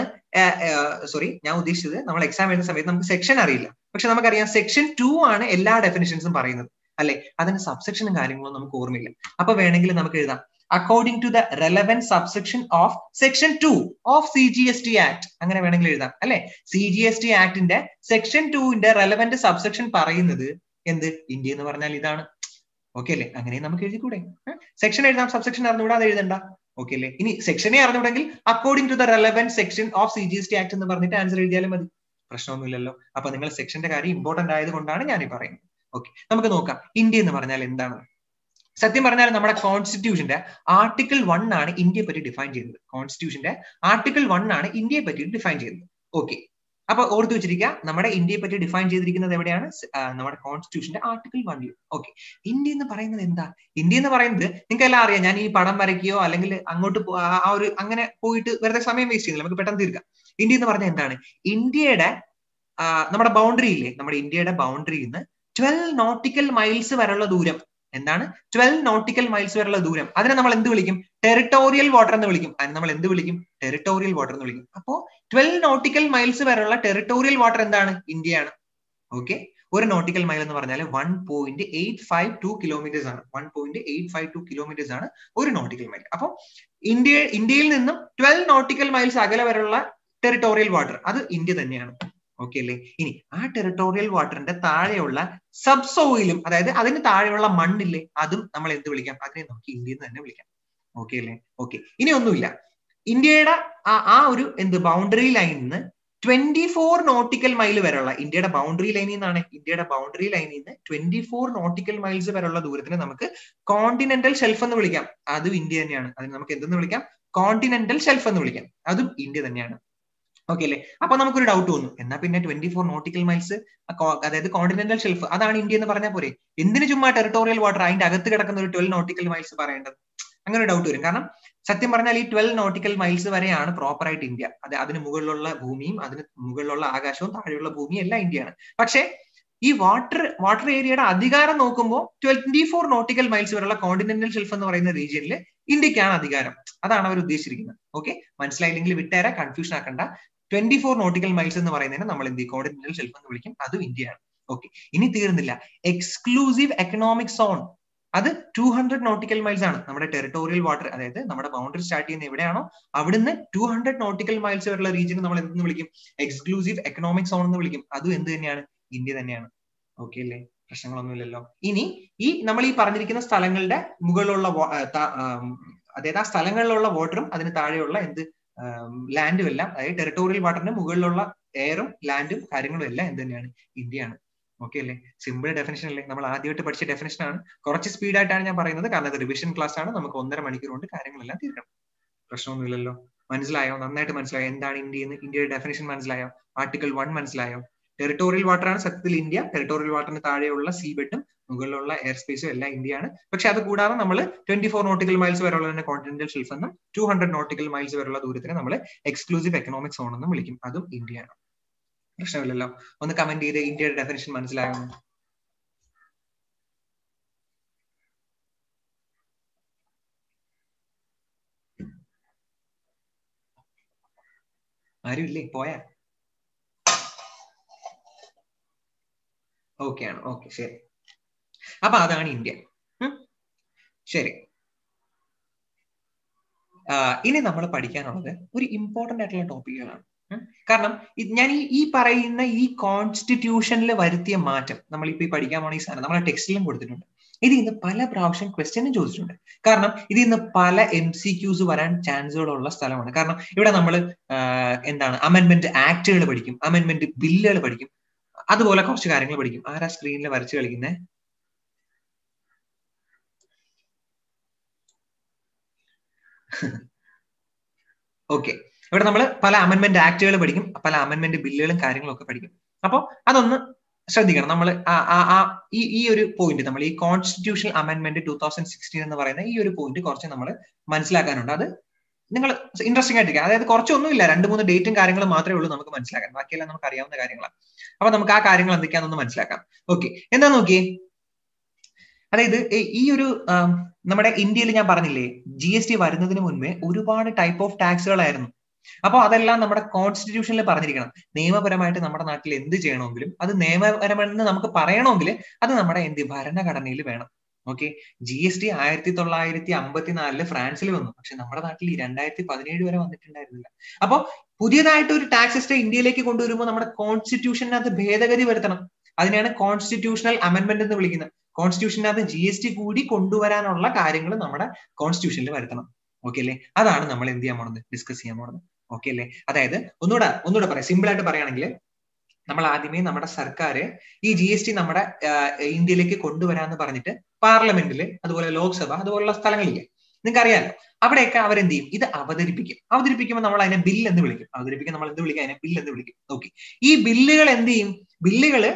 സോറി ഞാൻ ഉദ്ദേശിച്ചത് നമ്മൾ എക്സാം എഴുതുന്ന സമയത്ത് നമുക്ക് സെക്ഷൻ അറിയില്ല പക്ഷെ നമുക്കറിയാം സെക്ഷൻ ടു ആണ് എല്ലാ ഡെഫിനേഷൻസും പറയുന്നത് അല്ലെ അതിന് സബ്സെക്ഷനും കാര്യങ്ങളും നമുക്ക് ഓർമ്മയില്ല അപ്പൊ വേണമെങ്കിൽ നമുക്ക് എഴുതാം according to the relevant subsection of section two of C G S T act അങ്ങനെ വേണമെങ്കിൽ എഴുതാം അല്ലെ സി ജി എസ് ടി ആക്ടിന്റെ സെക്ഷൻ ടുവിന്റെ റെലവെന്റ് സബ്സെക്ഷൻ പറയുന്നത് എന്ത് ഇന്ത്യ എന്ന് പറഞ്ഞാൽ ഇതാണ് ഓക്കെ അല്ലേ അങ്ങനെ നമുക്ക് എഴുതിക്കൂടെ സെക്ഷൻ എഴുതാം സബ്സെക്ഷൻ അറിഞ്ഞുകൂടാ അത് എഴുതണ്ട ഓക്കെ അല്ലേ ഇനി സെക്ഷനെ അറിഞ്ഞുകൂടെങ്കിൽ according to the relevant section of C G S T act എന്ന് പറഞ്ഞിട്ട് ആൻസർ എഴുതിയാലും മതി പ്രശ്നമൊന്നുമില്ലല്ലോ അപ്പൊ നിങ്ങൾ സെക്ഷന്റെ കാര്യം ഇമ്പോർട്ടന്റ് ആയതുകൊണ്ടാണ് ഞാൻ ഈ പറയുന്നത് ഓക്കെ നമുക്ക് നോക്കാം ഇന്ത്യ എന്ന് പറഞ്ഞാൽ എന്താണ് സത്യം പറഞ്ഞാൽ നമ്മുടെ കോൺസ്റ്റിറ്റ്യൂഷന്റെ ആർട്ടിക്കിൾ വൺ ആണ് ഇന്ത്യയെ പറ്റി ഡിഫൈൻ ചെയ്യുന്നത് കോൺസ്റ്റിറ്റ്യൂഷന്റെ ആർട്ടിക്കിൾ വൺ ആണ് ഇന്ത്യയെ പറ്റി ഡിഫൈൻ ചെയ്യുന്നത് ഓക്കെ അപ്പൊ ഓർത്തു വെച്ചിരിക്കുക നമ്മുടെ ഇന്ത്യയെ പറ്റി ഡിഫൈൻ ചെയ്തിരിക്കുന്നത് എവിടെയാണ് നമ്മുടെ കോൺസ്റ്റിറ്റ്യൂഷന്റെ ആർട്ടിക്കിൾ വണ്ണിൽ ഓക്കെ ഇന്ത്യ എന്ന് പറയുന്നത് എന്താ ഇന്ത്യ എന്ന് പറയുന്നത് നിങ്ങൾക്ക് എല്ലാം അറിയാം ഞാൻ ഈ പടം വരയ്ക്കുകയോ അല്ലെങ്കിൽ അങ്ങോട്ട് ആ ഒരു അങ്ങനെ പോയിട്ട് വെറുതെ സമയം വേസ്റ്റ് ചെയ്യുന്നില്ല നമുക്ക് പെട്ടെന്ന് തീർക്കാം ഇന്ത്യ എന്ന് പറഞ്ഞാൽ എന്താണ് ഇന്ത്യയുടെ നമ്മുടെ ബൗണ്ടറി ഇല്ലേ നമ്മുടെ ഇന്ത്യയുടെ ബൗണ്ടറിയിൽ നിന്ന് ട്വൽവ് നോട്ടിക്കൽ മൈൽസ് വരെയുള്ള ദൂരം എന്താണ് ട്വൽവ് നോട്ടിക്കൽ മൈൽസ് വരെയുള്ള ദൂരം അതിനെ നമ്മൾ എന്ത് വിളിക്കും ടെറിട്ടോറിയൽ വാട്ടർ എന്ന് വിളിക്കും അതിന് നമ്മൾ എന്ത് വിളിക്കും ടെറിട്ടോറിയൽ വാട്ടർ എന്ന് വിളിക്കും അപ്പോ ട്വൽവ് നോട്ടിക്കൽ മൈൽസ് വരെയുള്ള ടെറിട്ടോറിയൽ വാട്ടർ എന്താണ് ഇന്ത്യയാണ് ഓക്കെ ഒരു നോട്ടിക്കൽ മൈൽ എന്ന് പറഞ്ഞാൽ one point eight five two kilometres ആണ് one point eight five two kilometres ആണ് ഒരു നോട്ടിക്കൽ മൈൽ അപ്പോൾ ഇന്ത്യ ഇന്ത്യയിൽ നിന്നും ട്വൽവ് നോട്ടിക്കൽ മൈൽസ് അകലെ വരെയുള്ള ടെറിട്ടോറിയൽ വാട്ടർ അത് ഇന്ത്യ തന്നെയാണ് ഓക്കെ അല്ലേ ഇനി ആ ടെറിട്ടോറിയൽ വാട്ടറിന്റെ താഴെയുള്ള സബ് സോയിലും അതായത് അതിന് താഴെയുള്ള മണ്ണില്ലേ അതും നമ്മൾ എന്ത് വിളിക്കാം അതിനെ നമുക്ക് ഇന്ത്യയിൽ തന്നെ വിളിക്കാം ഓക്കെ അല്ലേ ഓക്കെ ഇനി ഒന്നുമില്ല ഇന്ത്യയുടെ ആ ഒരു എന്ത് ബൗണ്ടറി ലൈനിൽ നിന്ന് ട്വന്റി ഫോർ നോട്ടിക്കൽ മൈൽ വരെയുള്ള ഇന്ത്യയുടെ ബൗണ്ടറി ലൈനിൽ നിന്നാണ് ഇന്ത്യയുടെ ബൗണ്ടറി ലൈനിൽ നിന്ന് ട്വന്റി ഫോർ നോട്ടിക്കൽ മൈൽസ് വരെയുള്ള ദൂരത്തിന് നമുക്ക് കോണ്ടിനെന്റൽ ഷെൽഫ് എന്ന് വിളിക്കാം അതും ഇന്ത്യ തന്നെയാണ് അതിന് നമുക്ക് എന്തെന്ന് വിളിക്കാം കോണ്ടിനെന്റൽ ഷെൽഫ് എന്ന് വിളിക്കാം അതും ഇന്ത്യ തന്നെയാണ് ഓക്കെ അല്ലേ അപ്പൊ നമുക്കൊരു ഡൗട്ട് വന്നു എന്നാ പിന്നെ ട്വന്റി ഫോർ നോട്ടിക്കൽ മൈൽസ് അതായത് കോണ്ടിനെന്റൽ ഷെൽഫ് അതാണ് ഇന്ത്യ എന്ന് പറഞ്ഞാൽ പോരെ എന്തിനു ചുമ്മാ ടെറിട്ടോറിയൽ വാട്ടർ അതിന്റെ അകത്ത് കിടക്കുന്ന ഒരു ട്വൽവ് നോട്ടിക്കൽ മൈൽസ് പറയേണ്ടത് അങ്ങനെ ഒരു ഡൗട്ട് വരും കാരണം സത്യം പറഞ്ഞാൽ ഈ ട്വൽവ് നോട്ടിക്കൽ മൈൽസ് വരെയാണ് പ്രോപ്പർ ആയിട്ട് ഇന്ത്യ അത് അതിന് മുകളിലുള്ള ഭൂമിയും അതിന് മുകളിലുള്ള ആകാശവും താഴെയുള്ള ഭൂമിയും എല്ലാം ഇന്ത്യയാണ് പക്ഷേ ഈ വാട്ടർ വാട്ടർ ഏരിയയുടെ അധികാരം നോക്കുമ്പോൾ ട്വന്റി ഫോർ നോട്ടിക്കൽ മൈൽസ് വരെയുള്ള കോണ്ടിനെന്റൽ ഷെൽഫ് എന്ന് പറയുന്ന റീജിയനിൽ ഇന്ത്യക്കാണ് അധികാരം അതാണ് അവർ ഉദ്ദേശിച്ചിരിക്കുന്നത് ഓക്കെ മനസ്സിലായില്ലെങ്കിൽ വിട്ടേരെ കൺഫ്യൂഷൻ ആക്കണ്ട ട്വന്റി ഫോർ നോട്ടിക്കൽ മൈൽസ് എന്ന് പറയുന്നതിന് നമ്മൾ എന്ത് കോണ്ടിനെന്റൽ ഷെൽഫ് എന്ന് വിളിക്കും അതും ഇന്ത്യയാണ് ഓക്കെ ഇനി തീർന്നില്ല എക്സ്ക്ലൂസീവ് എക്കണോമിക് സോൺ അത് ടു ഹൺഡ്രഡ് നോട്ടിക്കൽ മൈൽസ് ആണ് നമ്മുടെ ടെറിട്ടോറിയൽ വാട്ടർ അതായത് നമ്മുടെ ബൗണ്ടറി സ്റ്റാർട്ട് ചെയ്യുന്ന എവിടെയാണോ അവിടുന്ന് ടു ഹൺഡ്രഡ് നോട്ടിക്കൽ മൈൽസ് വരെയുള്ള റീജിയൻ നമ്മൾ എന്തെന്ന് വിളിക്കും എക്സ്ക്ലൂസീവ് എക്കണോമിക് സോൺ എന്ന് വിളിക്കും അതും എന്ത് തന്നെയാണ് ഇന്ത്യ തന്നെയാണ് ഓക്കെ അല്ലേ പ്രശ്നങ്ങളൊന്നുമില്ലല്ലോ ഇനി ഈ നമ്മൾ ഈ പറഞ്ഞിരിക്കുന്ന സ്ഥലങ്ങളുടെ മുകളിലുള്ള അതായത് ആ സ്ഥലങ്ങളിലുള്ള വാട്ടറും അതിന് താഴെയുള്ള എന്ത് ലാൻഡും എല്ലാം അതായത് ടെറിട്ടോറിയൽ വാട്ടറിന് മുകളിലുള്ള എയറും ലാൻഡും കാര്യങ്ങളും എല്ലാം എന്ത് തന്നെയാണ് ഇന്ത്യയാണ് ഓക്കെ അല്ലേ സിമ്പിൾ ഡെഫിനേഷൻ അല്ലേ നമ്മൾ ആദ്യമായിട്ട് പഠിച്ച ഡെഫിനേഷൻ ആണ് കുറച്ച് സ്പീഡായിട്ടാണ് ഞാൻ പറയുന്നത് കാരണം അത് റിവിഷൻ ക്ലാസ് ആണ് നമുക്ക് ഒന്നര മണിക്കൂർ കൊണ്ട് കാര്യങ്ങളെല്ലാം തീർക്കണം പ്രശ്നമൊന്നുമില്ലല്ലോ മനസ്സിലായോ നന്നായിട്ട് മനസ്സിലായോ എന്താണ് ഇന്ത്യ എന്ന് ഇന്ത്യയുടെ ഡെഫിനേഷൻ മനസ്സിലായോ ആർട്ടിക്കിൾ വൺ മനസ്സിലായോ ടെറിട്ടോറിയൽ വാട്ടർ ആണ് സത്യത്തിൽ ഇന്ത്യ ടെറിട്ടോറിയൽ വാട്ടറിന് താഴെയുള്ള സീ ബെഡും മുകളിലുള്ള എയർ സ്പേസും എല്ലാം ഇന്ത്യയാണ് പക്ഷെ അത് കൂടാതെ നമ്മൾ ട്വന്റി ഫോർ നോട്ടിക്കൽ മൈൽസ് വരെയുള്ള തന്നെ കോണ്ടിനെന്റൽ ഷെൽഫ് എന്നും ടു ഹൺഡ്രഡ് നോട്ടിക്കൽ മൈൽസ് വരെയുള്ള ദൂരത്തിന് നമ്മൾ എക്സ്ക്ലൂസീവ് എക്കണോമിക് സോൺ എന്നും വിളിക്കും അതും ഇന്ത്യയാണ് പ്രശ്നമില്ലല്ലോ ഒന്ന് കമന്റ് ചെയ്ത് ഇന്ത്യയുടെ ഡെഫിനേഷൻ മനസ്സിലായോ ആരും ഇല്ലേ പോയാ ഓക്കെ ആണ് ഓക്കെ ശരി അപ്പൊ അതാണ് ഇന്ത്യ ശരി ഇനി നമ്മൾ പഠിക്കാനുള്ളത് ഒരു ഇമ്പോർട്ടന്റ് ആയിട്ടുള്ള ടോപ്പിക്കുകളാണ് കാരണം ഞാൻ ഈ ഈ പറയുന്ന ഈ കോൺസ്റ്റിറ്റ്യൂഷനിൽ വരുത്തിയ മാറ്റം നമ്മൾ ഇപ്പൊ ഈ പഠിക്കാൻ പോണ ഈ സാധനം നമ്മളെ ടെക്സ്റ്റിലും കൊടുത്തിട്ടുണ്ട് ഇത് ഇന്ന് പല പ്രാവശ്യം ക്വസ്റ്റ്യനും ചോദിച്ചിട്ടുണ്ട് കാരണം ഇത് ഇന്ന് പല എം സി ക്യൂസ് വരാൻ ചാൻസുകളുള്ള സ്ഥലമാണ് കാരണം ഇവിടെ നമ്മൾ എന്താണ് അമെന്റ്മെന്റ് ആക്ടുകൾ പഠിക്കും അമെന്റ്മെന്റ് ബില്ലുകൾ പഠിക്കും അതുപോലെ കുറച്ച് കാര്യങ്ങൾ പഠിക്കും ആരാ സ്ക്രീനിൽ വരച്ച് കളിക്കുന്നേ ഓക്കെ ഇവിടെ നമ്മൾ പല അമെന്റ്മെന്റ് ആക്ടുകൾ പഠിക്കും പല അമെന്റ്മെന്റ് ബില്ലുകളും കാര്യങ്ങളും ഒക്കെ പഠിക്കും അപ്പോൾ അതൊന്ന് ശ്രദ്ധിക്കണം നമ്മൾ ഈ ഈ ഒരു പോയിന്റ് നമ്മൾ ഈ constitutional amendment two thousand sixteen എന്ന് പറയുന്ന ഈ ഒരു പോയിന്റ് കുറച്ച് നമ്മൾ മനസ്സിലാക്കാനുണ്ട് അത് നിങ്ങൾ ഇൻട്രസ്റ്റിംഗ് ആയിട്ടിരിക്കുക അതായത് കുറച്ചൊന്നുമില്ല രണ്ട് മൂന്ന് ഡേറ്റും കാര്യങ്ങളും മാത്രമേ ഉള്ളൂ നമുക്ക് മനസ്സിലാക്കാൻ ബാക്കിയെല്ലാം നമുക്ക് അറിയാവുന്ന കാര്യങ്ങളാണ് അപ്പൊ നമുക്ക് ആ കാര്യങ്ങൾ എന്തൊക്കെയാണെന്ന് മനസ്സിലാക്കാം ഓക്കെ എന്താ നോക്കിയേ അതായത് ഈ ഒരു നമ്മുടെ ഇന്ത്യയിൽ ഞാൻ പറഞ്ഞില്ലേ ജി എസ് ടി വരുന്നതിന് മുൻപേ ഒരുപാട് ടൈപ്പ് ഓഫ് ടാക്സുകളായിരുന്നു അപ്പോൾ അതെല്ലാം നമ്മുടെ കോൺസ്റ്റിറ്റ്യൂഷനിൽ പറഞ്ഞിരിക്കണം നിയമപരമായിട്ട് നമ്മുടെ നാട്ടിൽ എന്ത് ചെയ്യണമെങ്കിലും അത് നിയമപരമെന്ന് നമുക്ക് പറയണമെങ്കിൽ അത് നമ്മുടെ എന്ത് ഭരണഘടനയിൽ വേണം ഓക്കെ ജി എസ് ടി ആയിരത്തി തൊള്ളായിരത്തി അമ്പത്തിനാലില് ഫ്രാൻസിൽ വന്നു പക്ഷെ നമ്മുടെ നാട്ടിൽ ഈ രണ്ടായിരത്തി പതിനേഴ് വരെ വന്നിട്ടുണ്ടായിരുന്നില്ല അപ്പോൾ പുതിയതായിട്ട് ഒരു ടാക്സ് സിസ്റ്റം ഇന്ത്യയിലേക്ക് കൊണ്ടുവരുമ്പോൾ നമ്മുടെ കോൺസ്റ്റിറ്റ്യൂഷനകത്ത് ഭേദഗതി വരുത്തണം അതിനെയാണ് കോൺസ്റ്റിറ്റ്യൂഷണൽ അമെന്റ്മെന്റ് എന്ന് വിളിക്കുന്നത് കോൺസ്റ്റിറ്റ്യൂഷനകത്ത് ജി എസ് ടി കൂടി കൊണ്ടുവരാനുള്ള കാര്യങ്ങൾ നമ്മുടെ കോൺസ്റ്റിറ്റ്യൂഷനിൽ വരുത്തണം ഓക്കെ അല്ലേ അതാണ് നമ്മൾ എന്ത് ചെയ്യാൻ പോണത് ഡിസ്കസ് ചെയ്യാൻ പോണത് ഓക്കെ അല്ലേ അതായത് ഒന്നുകൂടെ ഒന്നുകൂടെ പറയാം സിമ്പിൾ ആയിട്ട് പറയുകയാണെങ്കിൽ നമ്മൾ ആദ്യമേ നമ്മുടെ സർക്കാർ ഈ ജി എസ് ടി നമ്മുടെ ഇന്ത്യയിലേക്ക് കൊണ്ടുവരാന്ന് പറഞ്ഞിട്ട് പാർലമെന്റിൽ അതുപോലെ ലോക്സഭ അതുപോലുള്ള സ്ഥലങ്ങളില്ലേ നിങ്ങൾക്ക് അറിയാലോ അവിടെയൊക്കെ അവരെന്ത് ചെയ്യും ഇത് അവതരിപ്പിക്കും അവതരിപ്പിക്കുമ്പോൾ നമ്മൾ അതിനെ ബിൽ എന്ന് വിളിക്കും അവതരിപ്പിക്കാൻ നമ്മൾ എന്ത് വിളിക്കും അതിനെ ബിൽ എന്ന് വിളിക്കും ഓക്കെ ഈ ബില്ലുകൾ എന്ത് ചെയ്യും ബില്ലുകള്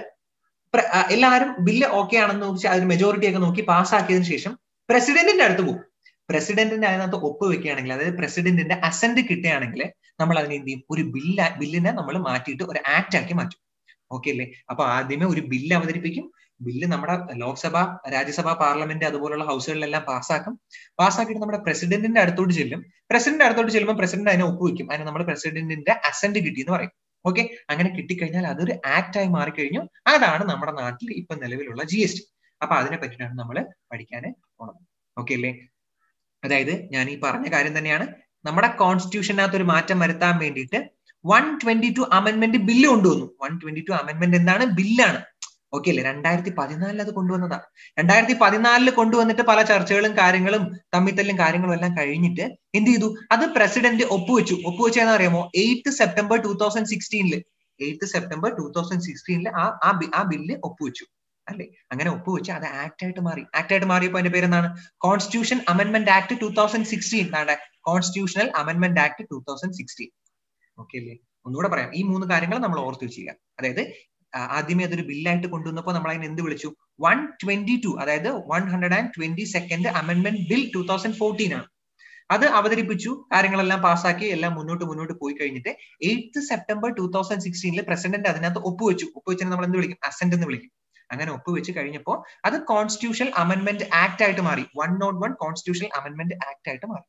എല്ലാവരും ബില്ല് ഓക്കെ ആണെന്ന് നോക്കി അതിന് മെജോറിറ്റി ഒക്കെ നോക്കി പാസ്സാക്കിയതിനു ശേഷം പ്രസിഡന്റിന്റെ അടുത്ത് പോകും പ്രസിഡന്റിന്റെ അതിനകത്ത് ഒപ്പ് വെക്കുകയാണെങ്കിൽ അതായത് പ്രസിഡന്റിന്റെ അസന്റ് കിട്ടുകയാണെങ്കിൽ നമ്മൾ അതിനെ എന്ത് ചെയ്യും ഒരു ബില്ല് ബില്ലിനെ നമ്മൾ മാറ്റിയിട്ട് ഒരു ആക്ട് ആക്കി മാറ്റും ഓക്കെ അല്ലേ അപ്പൊ ആദ്യമേ ഒരു ബില്ല് അവതരിപ്പിക്കും ബില്ല് നമ്മുടെ ലോക്സഭ രാജ്യസഭ പാർലമെന്റ് അതുപോലുള്ള ഹൗസുകളിലെല്ലാം പാസ്സാക്കും പാസ്സാക്കിയിട്ട് നമ്മുടെ പ്രസിഡന്റിന്റെ അടുത്തോട്ട് ചെല്ലും പ്രസിഡന്റ് അടുത്തോട്ട് ചെല്ലുമ്പോൾ പ്രസിഡന്റ് അതിനെ ഒപ്പുവെക്കും അതിന് നമ്മൾ പ്രസിഡന്റിന്റെ അസന്റ് കിട്ടി എന്ന് പറയും ഓക്കെ അങ്ങനെ കിട്ടിക്കഴിഞ്ഞാൽ അതൊരു ആക്ട് ആയി മാറിക്കഴിഞ്ഞു അതാണ് നമ്മുടെ നാട്ടിൽ ഇപ്പൊ നിലവിലുള്ള ജി എസ് ടി അപ്പൊ അതിനെ പറ്റിയിട്ടാണ് നമ്മൾ പഠിക്കാൻ പോണത് ഓക്കെ അല്ലേ അതായത് ഞാൻ ഈ പറഞ്ഞ കാര്യം തന്നെയാണ് നമ്മുടെ കോൺസ്റ്റിറ്റ്യൂഷനകത്ത് ഒരു മാറ്റം വരുത്താൻ വേണ്ടിയിട്ട് one twenty two amendment bill കൊണ്ടുവന്നു വൺ ട്വന്റി ടു അമെന്റ്മെന്റ് എന്താണ് ബില്ലാണ് ഓക്കെ അല്ലേ രണ്ടായിരത്തി പതിനാലിൽ അത് കൊണ്ടുവന്നതാ രണ്ടായിരത്തി പതിനാലില് കൊണ്ടുവന്നിട്ട് പല ചർച്ചകളും കാര്യങ്ങളും തമ്മിത്തല്ലും കാര്യങ്ങളും എല്ലാം കഴിഞ്ഞിട്ട് എന്ത് ചെയ്തു അത് പ്രസിഡന്റ് ഒപ്പുവെച്ചു ഒപ്പുവെച്ചതെന്ന് അറിയാമോ എയ്ത്ത് സെപ്റ്റംബർ ടൂ തൗസൻഡ് സിക്സ്റ്റീനില് എയ്ത്ത് സെപ്റ്റംബർ ടൂ തൗസൻഡ് സിക്സ്റ്റീനില് ആ ആ ബില്ല് ഒപ്പുവെച്ചു അല്ലെ അങ്ങനെ ഒപ്പുവെച്ച് അത് ആക്ട് ആയിട്ട് മാറി ആക്ട് ആയിട്ട് മാറിയപ്പോൾ അതിന്റെ പേരെന്താണ് constitution amendment act two thousand sixteen എന്താണ് constitutional amendment act two thousand sixteen okay അല്ലേ ഒന്നുകൂടെ പറയാം ഈ മൂന്ന് കാര്യങ്ങൾ നമ്മൾ ഓർത്ത് വെച്ചിരിക്കുക അതായത് ആദ്യമേ അതൊരു ബില്ലായിട്ട് കൊണ്ടുവന്നപ്പോൾ നമ്മൾ അതിനെ എന്ത് വിളിച്ചു വൺ ട്വന്റി ടു അതായത് one hundred and twenty second amendment bill two thousand fourteen ആണ് അത് അവതരിപ്പിച്ചു കാര്യങ്ങളെല്ലാം പാസ്സാക്കി എല്ലാം മുന്നോട്ട് മുന്നോട്ട് പോയി കഴിഞ്ഞിട്ട് എയ്ത്ത് സെപ്റ്റംബർ ടൂ തൗസൻഡ് സിക്സ്റ്റീനിൽ പ്രസിഡന്റ് അതിനകത്ത് ഒപ്പുവെച്ചു ഒപ്പുവെച്ചിട്ട് നമ്മൾ എന്ത് വിളിക്കും അസന്റ് എന്ന് വിളിക്കും അങ്ങനെ ഒപ്പുവെച്ച് കഴിഞ്ഞപ്പോൾ അത് കോൺസ്റ്റിറ്റ്യൂഷൻ അമെന്റ്മെന്റ് ആക്ട് ആയിട്ട് മാറി one nought one constitution amendment act ആയിട്ട് മാറി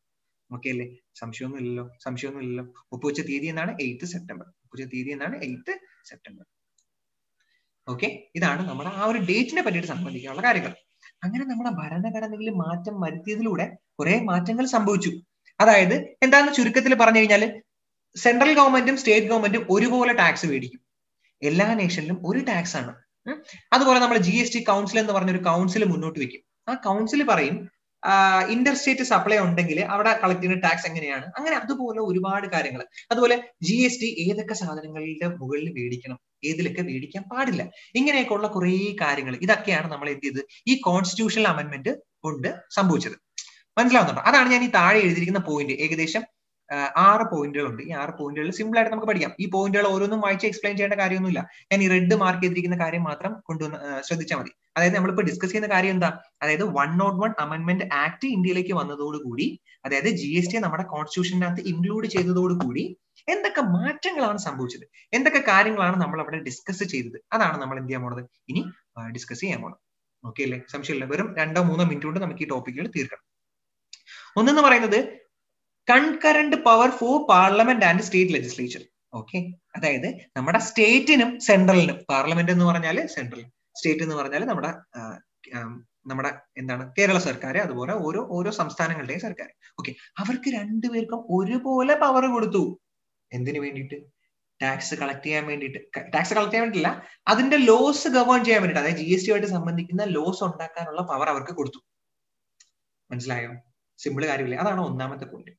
ഓക്കെ അല്ലേ സംശയമൊന്നും ഇല്ലല്ലോ സംശയമൊന്നും ഇല്ലല്ലോ ഒപ്പുവെച്ച തീയതി എന്നാണ് എയ്ത്ത് സെപ്റ്റംബർ ഒപ്പുവെച്ച തീയതി എന്നാണ് എയ്ത്ത് സെപ്റ്റംബർ ഓക്കെ ഇതാണ് നമ്മുടെ ആ ഒരു ഡേറ്റിനെ പറ്റിയിട്ട് സംബന്ധിക്കാനുള്ള കാര്യങ്ങൾ അങ്ങനെ നമ്മുടെ ഭരണഘടനയിൽ മാറ്റം വരുത്തിയതിലൂടെ കുറെ മാറ്റങ്ങൾ സംഭവിച്ചു അതായത് എന്താണെന്ന് ചുരുക്കത്തിൽ പറഞ്ഞു കഴിഞ്ഞാൽ സെൻട്രൽ ഗവൺമെന്റും സ്റ്റേറ്റ് ഗവൺമെന്റും ഒരുപോലെ ടാക്സ് മേടിക്കും എല്ലാ നേഷനിലും ഒരു ടാക്സ് ആണ് അതുപോലെ നമ്മുടെ ജി എസ് ടി കൗൺസിൽ എന്ന് പറഞ്ഞൊരു കൗൺസിൽ മുന്നോട്ട് വെക്കും ആ കൗൺസിൽ പറയും ഇന്റർ സ്റ്റേറ്റ് സപ്ലൈ ഉണ്ടെങ്കിൽ അവിടെ കളക്ട് ചെയ്യുന്ന ടാക്സ് എങ്ങനെയാണ് അങ്ങനെ അതുപോലെ ഒരുപാട് കാര്യങ്ങൾ അതുപോലെ ജി എസ് ടി ഏതൊക്കെ സാധനങ്ങളുടെ മുകളിൽ മേടിക്കണം ഏതിലൊക്കെ മേടിക്കാൻ പാടില്ല ഇങ്ങനെയൊക്കെയുള്ള കുറേ കാര്യങ്ങൾ ഇതൊക്കെയാണ് നമ്മൾ എന്ത് ചെയ്തത് ഈ കോൺസ്റ്റിറ്റ്യൂഷണൽ അമെന്റ്മെന്റ് കൊണ്ട് സംഭവിച്ചത് മനസ്സിലാവുന്നുണ്ടോ അതാണ് ഞാൻ ഈ താഴെ എഴുതിയിരിക്കുന്ന പോയിന്റ് ഏകദേശം ആറ് പോയിന്റുകളുണ്ട് ഈ ആറ് പോയിന്റുകൾ സിമ്പിൾ ആയിട്ട് നമുക്ക് പഠിക്കാം ഈ പോയിന്റുകൾ ഓരോന്നും വായിച്ച് എക്സ്പ്ലെയിൻ ചെയ്യേണ്ട കാര്യമൊന്നുമില്ല ഞാൻ ഈ റെഡ് മാർക്ക് ചെയ്തിരിക്കുന്ന കാര്യം മാത്രം കൊണ്ടുവന്ന് ശ്രദ്ധിച്ചാൽ മതി അതായത് നമ്മളിപ്പോൾ ഡിസ്കസ് ചെയ്യുന്ന കാര്യം എന്താ അതായത് one nought one amendment act ഇന്ത്യയിലേക്ക് വന്നതോടുകൂടി അതായത് ജി എസ് ടി നമ്മുടെ കോൺസ്റ്റിറ്റ്യൂഷനകത്ത് ഇൻക്ലൂഡ് ചെയ്തതോടുകൂടി എന്തൊക്കെ മാറ്റങ്ങളാണ് സംഭവിച്ചത് എന്തൊക്കെ കാര്യങ്ങളാണ് നമ്മൾ അവിടെ ഡിസ്കസ് ചെയ്തത് അതാണ് നമ്മൾ എന്ത് ചെയ്യാൻ പോണത് ഇനി ഡിസ്കസ് ചെയ്യാൻ പോണത് ഓക്കെ അല്ലേ സംശയമില്ല വെറും രണ്ടോ മൂന്നോ മിനിറ്റ് കൊണ്ട് നമുക്ക് ഈ ടോപ്പിക്കുകൾ തീർക്കണം ഒന്നെന്ന് പറയുന്നത് concurrent power for parliament and state legislature okay അതായത് നമ്മുടെ സ്റ്റേറ്റിനും സെൻട്രലിനും പാർലമെന്റ് എന്ന് പറഞ്ഞാൽ സെൻട്രൽ സ്റ്റേറ്റ് എന്ന് പറഞ്ഞാൽ നമ്മുടെ നമ്മുടെ എന്താണ് കേരള സർക്കാർ അതുപോലെ ഓരോ ഓരോ സംസ്ഥാനങ്ങളുടെയും സർക്കാർ ഓക്കെ അവർക്ക് രണ്ടുപേർക്കും ഒരുപോലെ പവർ കൊടുത്തു എന്തിനു വേണ്ടിയിട്ട് ടാക്സ് കളക്ട് ചെയ്യാൻ വേണ്ടിയിട്ട് ടാക്സ് കളക്ട് ചെയ്യാൻ വേണ്ടിയില്ല അതിന്റെ ലോസ് ഗവേൺ ചെയ്യാൻ വേണ്ടിയിട്ട് അതായത് ജി എസ് ടി ആയിട്ട് സംബന്ധിക്കുന്ന ലോസ് ഉണ്ടാക്കാനുള്ള പവർ അവർക്ക് കൊടുത്തു മനസ്സിലായോ സിമ്പിൾ കാര്യമില്ല അതാണ് ഒന്നാമത്തെ പോയിന്റ്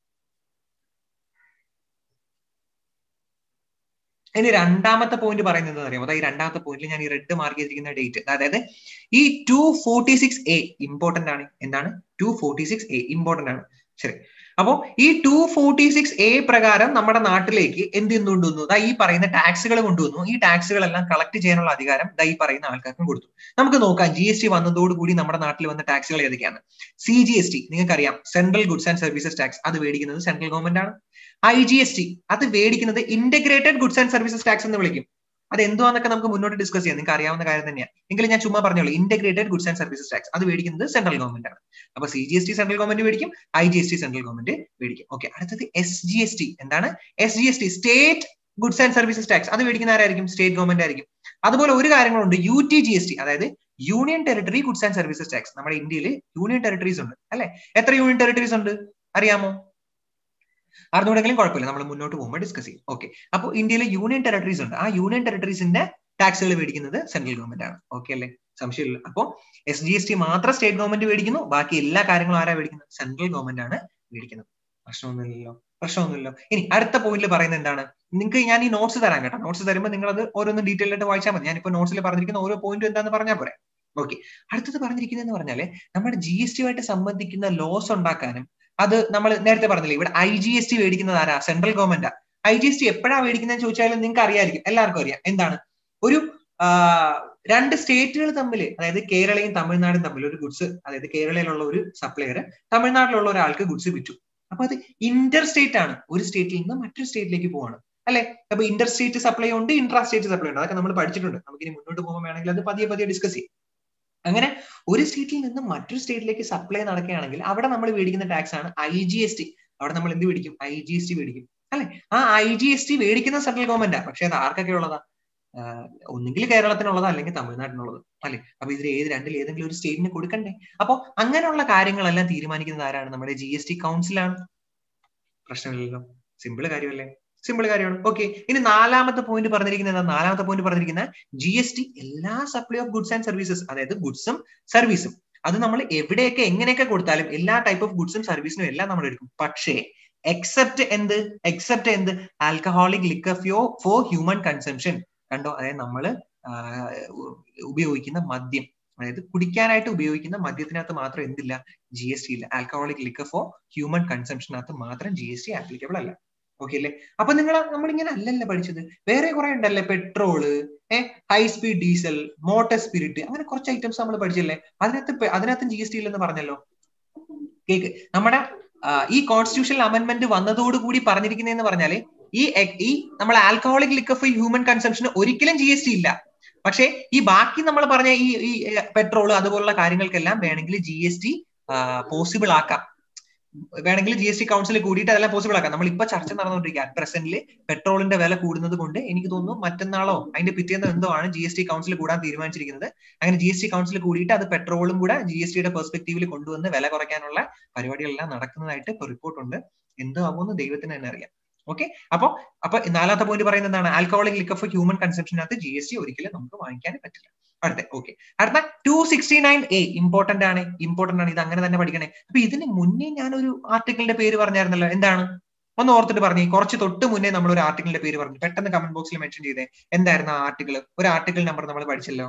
ഇനി രണ്ടാമത്തെ പോയിന്റ് പറയുന്നത് എന്താ അറിയാമോ അതായത് ഈ രണ്ടാമത്തെ പോയിന്റിൽ ഞാൻ ഈ റെഡ് മാർക്ക് ചെയ്തിരിക്കുന്ന ഡേറ്റ് അതായത് ഈ two forty six A important ആണ് എന്താണ് two forty six A important ആണ് ശരി അപ്പോ ഈ ടു ഫോർട്ടി സിക്സ് എ പ്രകാരം നമ്മുടെ നാട്ടിലേക്ക് എന്ത് കൊണ്ടുവന്നു ദാ ഈ പറയുന്ന ടാക്സുകൾ കൊണ്ടുവന്നു ഈ ടാക്സുകളെല്ലാം കളക്ട് ചെയ്യാനുള്ള അധികാരം ദാ ഈ പറയുന്ന ആൾക്കാർക്കും കൊടുത്തു നമുക്ക് നോക്കാം ജി എസ് ടി വന്നതോടുകൂടി നമ്മുടെ നാട്ടിൽ വന്ന ടാക്സുകൾ ഏതൊക്കെയാണ് സി ജി എസ് ടി നിങ്ങൾക്കറിയാം central goods and services tax അത് മേടിക്കുന്നത് സെൻട്രൽ ഗവൺമെന്റ് ആണ് ഐ ജി എസ് ടി അത് മേടിക്കുന്നത് integrated goods and services tax എന്ന് വിളിക്കും അത് എന്തുവാന്നൊക്കെ നമുക്ക് മുന്നോട്ട് ഡിസ്കസ് ചെയ്യാം നിങ്ങൾക്ക് അറിയാവുന്ന കാര്യം തന്നെയാണ് എങ്കിലും ഞാൻ ചുമ്മാ പറഞ്ഞോളൂ integrated goods and services tax അത് മേടിക്കുന്നത് സെൻട്രൽ ഗവൺമെന്റ് ആണ് അപ്പൊ C G S T central government മേടിക്കും I G S T central government മേടിക്കും ഓക്കെ അടുത്തത് എസ് ജി എസ് ടി എന്താണ് S G S T state goods and services tax അത് മേടിക്കുന്ന ആരായിരിക്കും സ്റ്റേറ്റ് ഗവൺമെന്റ് ആയിരിക്കും അതുപോലെ ഒരു കാര്യങ്ങളുണ്ട് U T G S T അതായത് union territory goods and services tax നമ്മുടെ ഇന്ത്യയിൽ യൂണിയൻ ടെറിട്ടറീസ് ഉണ്ട് അല്ലെ എത്ര യൂണിയൻ ടെറിട്ടറീസ് ഉണ്ട് അറിയാമോ അറിഞ്ഞുകൂടെങ്കിലും കുഴപ്പമില്ല നമ്മൾ മുന്നോട്ട് പോകുമ്പോൾ ഡിസ്കസ് ചെയ്യും ഓക്കെ അപ്പോൾ ഇന്ത്യയിലെ യൂണിയൻ ടെറിട്ടറീസ് ഉണ്ട് ആ യൂണിയൻ ടെറിട്ടറീസിന്റെ ടാക്സുകൾ മേടിക്കുന്നത് സെൻട്രൽ ഗവൺമെന്റ് ആണ് ഓക്കെ അല്ലേ സംശയമില്ല അപ്പോൾ എസ് ജി എസ് ടി മാത്രം സ്റ്റേറ്റ് ഗവൺമെന്റ് മേടിക്കുന്നു ബാക്കി എല്ലാ കാര്യങ്ങളും ആരാ മേടിക്കുന്നത് സെൻട്രൽ ഗവൺമെന്റ് ആണ് മേടിക്കുന്നത് പ്രശ്നമൊന്നുമില്ലല്ലോ പ്രശ്നമൊന്നുമില്ലല്ലോ ഇനി അടുത്ത പോയിന്റിൽ പറയുന്നത് എന്താണ് നിങ്ങൾക്ക് ഞാൻ ഈ നോട്ട്സ് തരാൻ കേട്ടോ നോട്ട്സ് തരുമ്പോൾ നിങ്ങൾ അത് ഓരോന്നും ഡീറ്റെയിൽ ആയിട്ട് വായിച്ചാൽ മതി ഞാനിപ്പോ നോട്ട്സിൽ പറഞ്ഞിരിക്കുന്ന ഓരോ പോയിന്റും എന്താന്ന് പറഞ്ഞാൽ പോരെ ഓക്കെ അടുത്തത് പറഞ്ഞിരിക്കുന്നതെന്ന് പറഞ്ഞാല് നമ്മുടെ ജി എസ് ടി ആയിട്ട് സംബന്ധിക്കുന്ന ലോസ് ഉണ്ടാക്കാനും അത് നമ്മൾ നേരത്തെ പറഞ്ഞില്ലേ ഇവിടെ ഐ ജി എസ് ടി മേടിക്കുന്നത് ആരാ central government I G S T എപ്പോഴാണ് മേടിക്കുന്നതെന്ന് ചോദിച്ചാലും നിങ്ങൾക്ക് അറിയായിരിക്കും എല്ലാവർക്കും അറിയാം എന്താണ് ഒരു രണ്ട് സ്റ്റേറ്റുകൾ തമ്മിൽ അതായത് കേരളയും തമിഴ്നാടും തമ്മിൽ ഒരു ഗുഡ്സ് അതായത് കേരളയിലുള്ള ഒരു സപ്ലയർ തമിഴ്നാട്ടിലുള്ള ഒരാൾക്ക് ഗുഡ്സ് വിറ്റു അപ്പൊ അത് ഇന്റർ സ്റ്റേറ്റ് ആണ് ഒരു സ്റ്റേറ്റിൽ നിന്ന് മറ്റൊരു സ്റ്റേറ്റിലേക്ക് പോവാണ് അല്ലെ അപ്പൊ ഇന്റർ സ്റ്റേറ്റ് സപ്ലൈ ഉണ്ട് ഇൻട്രാ സ്റ്റേറ്റ് സപ്ലൈ ഉണ്ട് അതൊക്കെ നമ്മൾ പഠിച്ചിട്ടുണ്ട് നമുക്ക് ഇനി മുന്നോട്ട് പോകുമ്പോൾ വേണമെങ്കിൽ അത് പതിയെ പതിയെ ഡിസ്കസ് ചെയ്യും അങ്ങനെ ഒരു സ്റ്റേറ്റിൽ നിന്ന് മറ്റൊരു സ്റ്റേറ്റിലേക്ക് സപ്ലൈ നടക്കുകയാണെങ്കിൽ അവിടെ നമ്മൾ മേടിക്കുന്ന ടാക്സ് ആണ് ഐ ജി എസ് ടി അവിടെ നമ്മൾ എന്ത് മേടിക്കും ഐ ജി എസ് ടി മേടിക്കും അല്ലെ ആ ഐ ജി എസ് ടി മേടിക്കുന്ന സെൻട്രൽ ഗവൺമെന്റാ പക്ഷെ അത് ആർക്കൊക്കെ ഉള്ളതാ ഒന്നുകിൽ കേരളത്തിനുള്ളതാ അല്ലെങ്കിൽ തമിഴ്നാട്ടിനുള്ളത് അല്ലെ അപ്പൊ ഇതിൽ ഏത് രണ്ടിൽ ഏതെങ്കിലും ഒരു സ്റ്റേറ്റിന് കൊടുക്കണ്ടേ അപ്പൊ അങ്ങനെയുള്ള കാര്യങ്ങളെല്ലാം തീരുമാനിക്കുന്നത് ആരാണ് നമ്മുടെ ജി എസ് ടി കൗൺസിലാണ് പ്രശ്നമില്ലല്ലോ സിമ്പിൾ കാര്യമല്ലേ സിമ്പിൾ കാര്യമാണ് ഓക്കെ ഇനി നാലാമത്തെ പോയിന്റ് പറഞ്ഞിരിക്കുന്നത് എന്താ നാലാമത്തെ പോയിന്റ് പറഞ്ഞിരിക്കുന്ന ജി എസ് ടി എല്ലാ supply of goods and services അതായത് ഗുഡ്സും സർവീസും അത് നമ്മൾ എവിടെയൊക്കെ എങ്ങനെയൊക്കെ കൊടുത്താലും എല്ലാ ടൈപ്പ് ഓഫ് ഗുഡ്സും സർവീസിനും എല്ലാം നമ്മൾ എടുക്കും പക്ഷേ എക്സെപ്റ്റ് എന്ത് എക്സെപ്റ്റ് എന്ത് ആൽക്കഹോളിക് ലിക്കർ ഫ്യോ ഫോർ ഹ്യൂമൻ കൺസംഷൻ കണ്ടോ അതായത് നമ്മൾ ഉപയോഗിക്കുന്ന മദ്യം അതായത് കുടിക്കാനായിട്ട് ഉപയോഗിക്കുന്ന മദ്യത്തിനകത്ത് മാത്രം എന്തില്ല ജി എസ് ടി ഇല്ല ആൽക്കഹോളിക് ലിക്കർ ഫോർ ഹ്യൂമൻ കൺസംഷനകത്ത് മാത്രം ജി എസ് ടി ആപ്ലിക്കബിൾ അല്ല ഓക്കെ അല്ലേ അപ്പൊ നിങ്ങൾ നമ്മളിങ്ങനെ അല്ലല്ല പഠിച്ചത് വേറെ കുറെ ഉണ്ടല്ലേ പെട്രോള് ഏഹ് high speed diesel motor spirit അങ്ങനെ കുറച്ച് ഐറ്റംസ് നമ്മൾ പഠിച്ചല്ലേ അതിനകത്ത് അതിനകത്തും ജി എസ് ടി ഇല്ലെന്ന് പറഞ്ഞല്ലോ കേക്ക് നമ്മുടെ ഈ കോൺസ്റ്റിറ്റ്യൂഷണൽ അമെന്റ്മെന്റ് വന്നതോടുകൂടി പറഞ്ഞിരിക്കുന്നതെന്ന് പറഞ്ഞാല് ഈ ഈ നമ്മൾ ആൽക്കഹോളിക് ലിക്കർ ഫോർ ഹ്യൂമൻ കൺസംഷന് ഒരിക്കലും ജി എസ് ടി ഇല്ല പക്ഷേ ഈ ബാക്കി നമ്മൾ പറഞ്ഞ ഈ ഈ പെട്രോൾ അതുപോലുള്ള കാര്യങ്ങൾക്കെല്ലാം വേണമെങ്കിൽ ജി എസ് ടി പോസിബിൾ ആക്കാം വേണമെങ്കിൽ ജി എസ് ടി കൗൺസിൽ കൂടിയിട്ട് അതെല്ലാം പോസിബിൾ ആക്കാം നമ്മൾ ഇപ്പൊ ചർച്ച നടന്നുകൊണ്ടിരിക്കുക പ്രസന്റിൽ പെട്രോളിന്റെ വില കൂടുന്നത് കൊണ്ട് എനിക്ക് തോന്നുന്നു മറ്റന്നാളോ അതിന്റെ പിറ്റേന്ന് എന്തോ ആണ് ജി എസ് ടി കൗൺസിൽ കൂടാൻ തീരുമാനിച്ചിരിക്കുന്നത് അങ്ങനെ ജി എസ് ടി കൗൺസിൽ കൂടിയിട്ട് അത് പെട്രോളും കൂടെ ജി എസ് ടിയുടെ പെർസ്പെക്ടീവിൽ കൊണ്ടുവന്ന് വില കുറയ്ക്കാനുള്ള പരിപാടികളെല്ലാം നടക്കുന്നതായിട്ട് ഇപ്പൊ റിപ്പോർട്ടുണ്ട് എന്തോ ആവുമെന്ന് ദൈവത്തിന് തന്നെ അറിയാം ഓക്കെ അപ്പൊ അപ്പൊ നാലാമത്തെ പോയിന്റ് പറയുന്നത് എന്താണ് ആൽക്കഹോളിക് ലിക്കർ ഫോർ ഹ്യൂമൻ കൺസംഷനകത്ത് ജി എസ് ടി ഒരിക്കലും നമുക്ക് വാങ്ങിക്കാൻ പറ്റില്ല അടുത്ത ഓക്കെ അടുത്ത two sixty nine A important ആണ് ഇമ്പോർട്ടന്റ് ആണ് ഇത് അങ്ങനെ തന്നെ പഠിക്കണേ അപ്പൊ ഇതിന് മുന്നേ ഞാനൊരു ആർട്ടിക്കിളിന്റെ പേര് പറഞ്ഞായിരുന്നല്ലോ എന്താണ് ഒന്ന് ഓർത്തിട്ട് പറഞ്ഞു കുറച്ച് തൊട്ട് മുന്നേ നമ്മൾ ഒരു ആർട്ടിക്കിളിന്റെ പേര് പറഞ്ഞു പെട്ടെന്ന് കമന്റ് ബോക്സിൽ മെൻഷൻ ചെയ്തേ എന്തായിരുന്നു ആ ആർട്ടിക്കിൾ ഒരു ആർട്ടിക്കിൾ നമ്പർ നമ്മൾ പഠിച്ചല്ലോ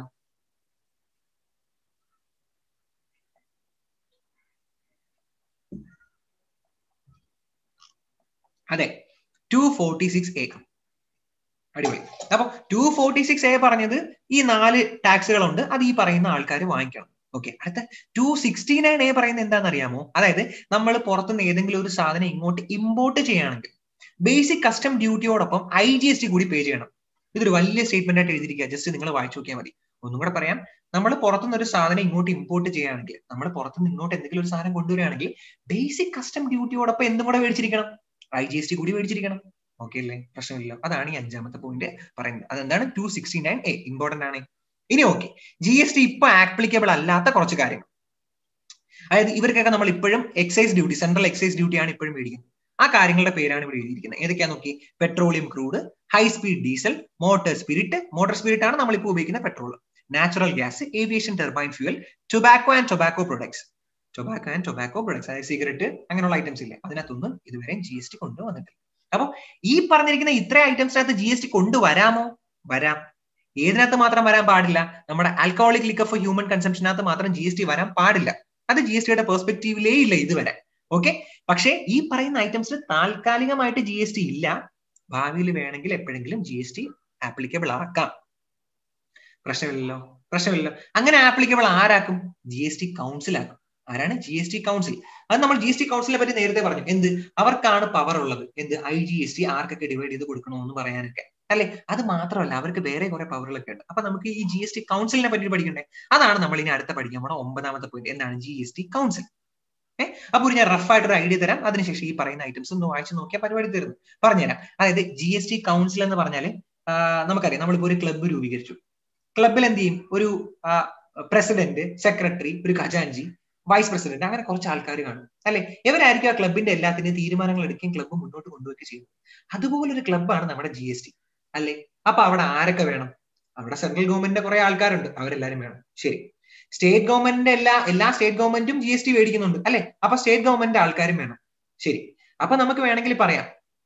അതെ ടു ഫോർട്ടി സിക്സ് എ അടിപൊളി അപ്പൊ ടു ഫോർട്ടി സിക്സ് എ പറഞ്ഞത് ഈ നാല് ടാക്സുകളുണ്ട് അത് ഈ പറയുന്ന ആൾക്കാർ വാങ്ങിക്കണം ഓക്കെ അടുത്ത ടു സിക്സ്റ്റി നയൻ എ പറയുന്നത് എന്താണെന്ന് അറിയാമോ അതായത് നമ്മൾ പുറത്തുനിന്ന് ഏതെങ്കിലും ഒരു സാധനം ഇങ്ങോട്ട് ഇമ്പോർട്ട് ചെയ്യുകയാണെങ്കിൽ ബേസിക് കസ്റ്റം ഡ്യൂട്ടിയോടൊപ്പം ഐ ജി എസ് ടി കൂടി പേ ചെയ്യണം ഇതൊരു വലിയ സ്റ്റേറ്റ്മെന്റ് ആയിട്ട് എഴുതിയിരിക്കുക ജസ്റ്റ് നിങ്ങൾ വായിച്ചു നോക്കിയാൽ മതി ഒന്നും കൂടെ പറയാം നമ്മൾ പുറത്തുനിന്ന് ഒരു സാധനം ഇങ്ങോട്ട് ഇമ്പോർട്ട് ചെയ്യുകയാണെങ്കിൽ നമ്മൾ പുറത്തുനിന്ന് ഇങ്ങോട്ട് എന്തെങ്കിലും ഒരു സാധനം കൊണ്ടുവരികയാണെങ്കിൽ ബേസിക് കസ്റ്റം ഡ്യൂട്ടിയോടൊപ്പം എന്തും കൂടെ മേടിച്ചിരിക്കണം ഐ ജി എസ് ടി കൂടി മേടിച്ചിരിക്കണം ഓക്കെ അല്ലേ പ്രശ്നമില്ല അതാണ് ഈ അഞ്ചാമത്തെ പോയിന്റ് പറയുന്നത് അതെന്താണ് two sixty nine A important ആണ് ഇനി ഓക്കെ ജി എസ് ടി ഇപ്പൊ ആപ്ലിക്കബിൾ അല്ലാത്ത കുറച്ച് കാര്യങ്ങൾ അതായത് ഇവർക്കൊക്കെ നമ്മൾ ഇപ്പോഴും എക്സൈസ് ഡ്യൂട്ടി സെൻട്രൽ എക്സൈസ് ഡ്യൂട്ടിയാണ് ഇപ്പോഴും മേടിക്കുന്നത് ആ കാര്യങ്ങളുടെ പേരാണ് ഇവിടെ എഴുതിയിരിക്കുന്നത് ഏതൊക്കെയാ നോക്കി petroleum crude high speed diesel motor spirit motor spirit ആണ് നമ്മൾ ഇപ്പോൾ ഉപയോഗിക്കുന്ന petrol natural gas aviation turbine fuel tobacco and tobacco products tobacco and tobacco products അതായത് സിഗരറ്റ് അങ്ങനെയുള്ള ഐറ്റംസ് ഇല്ലേ അതിനകത്തൊന്നും ഇതുവരെ ജി എസ് ടി കൊണ്ടുവന്നിട്ടില്ല അപ്പൊ ഈ പറഞ്ഞിരിക്കുന്ന ഇത്ര ഐറ്റംസിനകത്ത് ജി എസ് ടി കൊണ്ടുവരാമോ വരാം ഏതിനകത്ത് മാത്രം വരാൻ പാടില്ല നമ്മുടെ ആൽക്കഹോളിക് ലിക്കർ ഫോർ ഹ്യൂമൻ കൺസംഷനകത്ത് മാത്രം ജി എസ് ടി വരാൻ പാടില്ല അത് ജി എസ് ടിയുടെ പെർസ്പെക്റ്റീവിലേ ഇല്ല ഇതുവരെ ഓക്കെ പക്ഷേ ഈ പറയുന്ന ഐറ്റംസിന് താൽക്കാലികമായിട്ട് ജി എസ് ടി ഇല്ല ഭാവിയിൽ വേണമെങ്കിൽ എപ്പോഴെങ്കിലും ജി എസ് ടി ആപ്ലിക്കബിൾ ആക്കാം പ്രശ്നമില്ലല്ലോ പ്രശ്നമില്ലല്ലോ അങ്ങനെ ആപ്ലിക്കബിൾ ആരാക്കും ജി എസ് ടി കൗൺസിൽ ആക്കും ആരാണ് ജി എസ് ടി കൗൺസിൽ അത് നമ്മൾ ജി എസ് ടി കൗൺസിലിനെ പറ്റി നേരത്തെ പറഞ്ഞു എന്ത് അവർക്കാണ് പവർ ഉള്ളത് എന്ത് ഐ ജി എസ് ടി ആർക്കൊക്കെ ഡിവൈഡ് ചെയ്ത് കൊടുക്കണമെന്ന് പറയാനൊക്കെ അല്ലെ അത് മാത്രമല്ല അവർക്ക് വേറെ കുറെ പവറുകളൊക്കെ ഉണ്ട് അപ്പൊ നമുക്ക് ഈ ജി എസ് ടി കൗൺസിലിനെ പറ്റി പഠിക്കണ്ടേ അതാണ് നമ്മൾ ഇനി അടുത്ത പഠിക്കാൻ പോണ ഒമ്പതാമത്തെ പോയിന്റ് എന്താണ് ജി എസ് ടി കൗൺസിൽ ഏഹ് അപ്പൊ ഞാൻ റഫ് ആയിട്ട് ഒരു ഐഡിയ തരാം അതിനുശേഷം ഈ പറയുന്ന ഐറ്റംസ് ഒന്ന് വായിച്ച് നോക്കിയാൽ പരിപാടി തരുന്നു പറഞ്ഞുതരാം അതായത് ജി എസ് ടി കൗൺസിൽ എന്ന് പറഞ്ഞാല് നമുക്കറിയാം നമ്മളിപ്പോ ഒരു ക്ലബ്ബ് രൂപീകരിച്ചു ക്ലബിൽ എന്ത് ചെയ്യും ഒരു പ്രസിഡന്റ് സെക്രട്ടറി ഒരു ഖജാൻജി വൈസ് പ്രസിഡന്റ് അങ്ങനെ കുറച്ച് ആൾക്കാർ കാണും അല്ലെ ഇവരായിരിക്കും ആ ക്ലബിന്റെ എല്ലാത്തിനും തീരുമാനങ്ങൾ എടുക്കുകയും ക്ലബ്ബ് മുന്നോട്ട് കൊണ്ടുപോവുകയും ചെയ്യുന്നത് അതുപോലെ ഒരു ക്ലബ്ബാണ് നമ്മുടെ ജി എസ് ടി അല്ലെ അപ്പൊ അവിടെ ആരൊക്കെ വേണം അവിടെ സെൻട്രൽ ഗവൺമെന്റിന്റെ കുറെ ആൾക്കാരുണ്ട് അവരെല്ലാരും വേണം ശരി സ്റ്റേറ്റ് ഗവൺമെന്റിന്റെ എല്ലാ എല്ലാ സ്റ്റേറ്റ് ഗവൺമെന്റും ജി എസ് ടി മേടിക്കുന്നുണ്ട് അല്ലെ അപ്പൊ സ്റ്റേറ്റ് ഗവൺമെന്റിന്റെ ആൾക്കാരും വേണം ശരി അപ്പൊ നമുക്ക് വേണമെങ്കിൽ പറയാം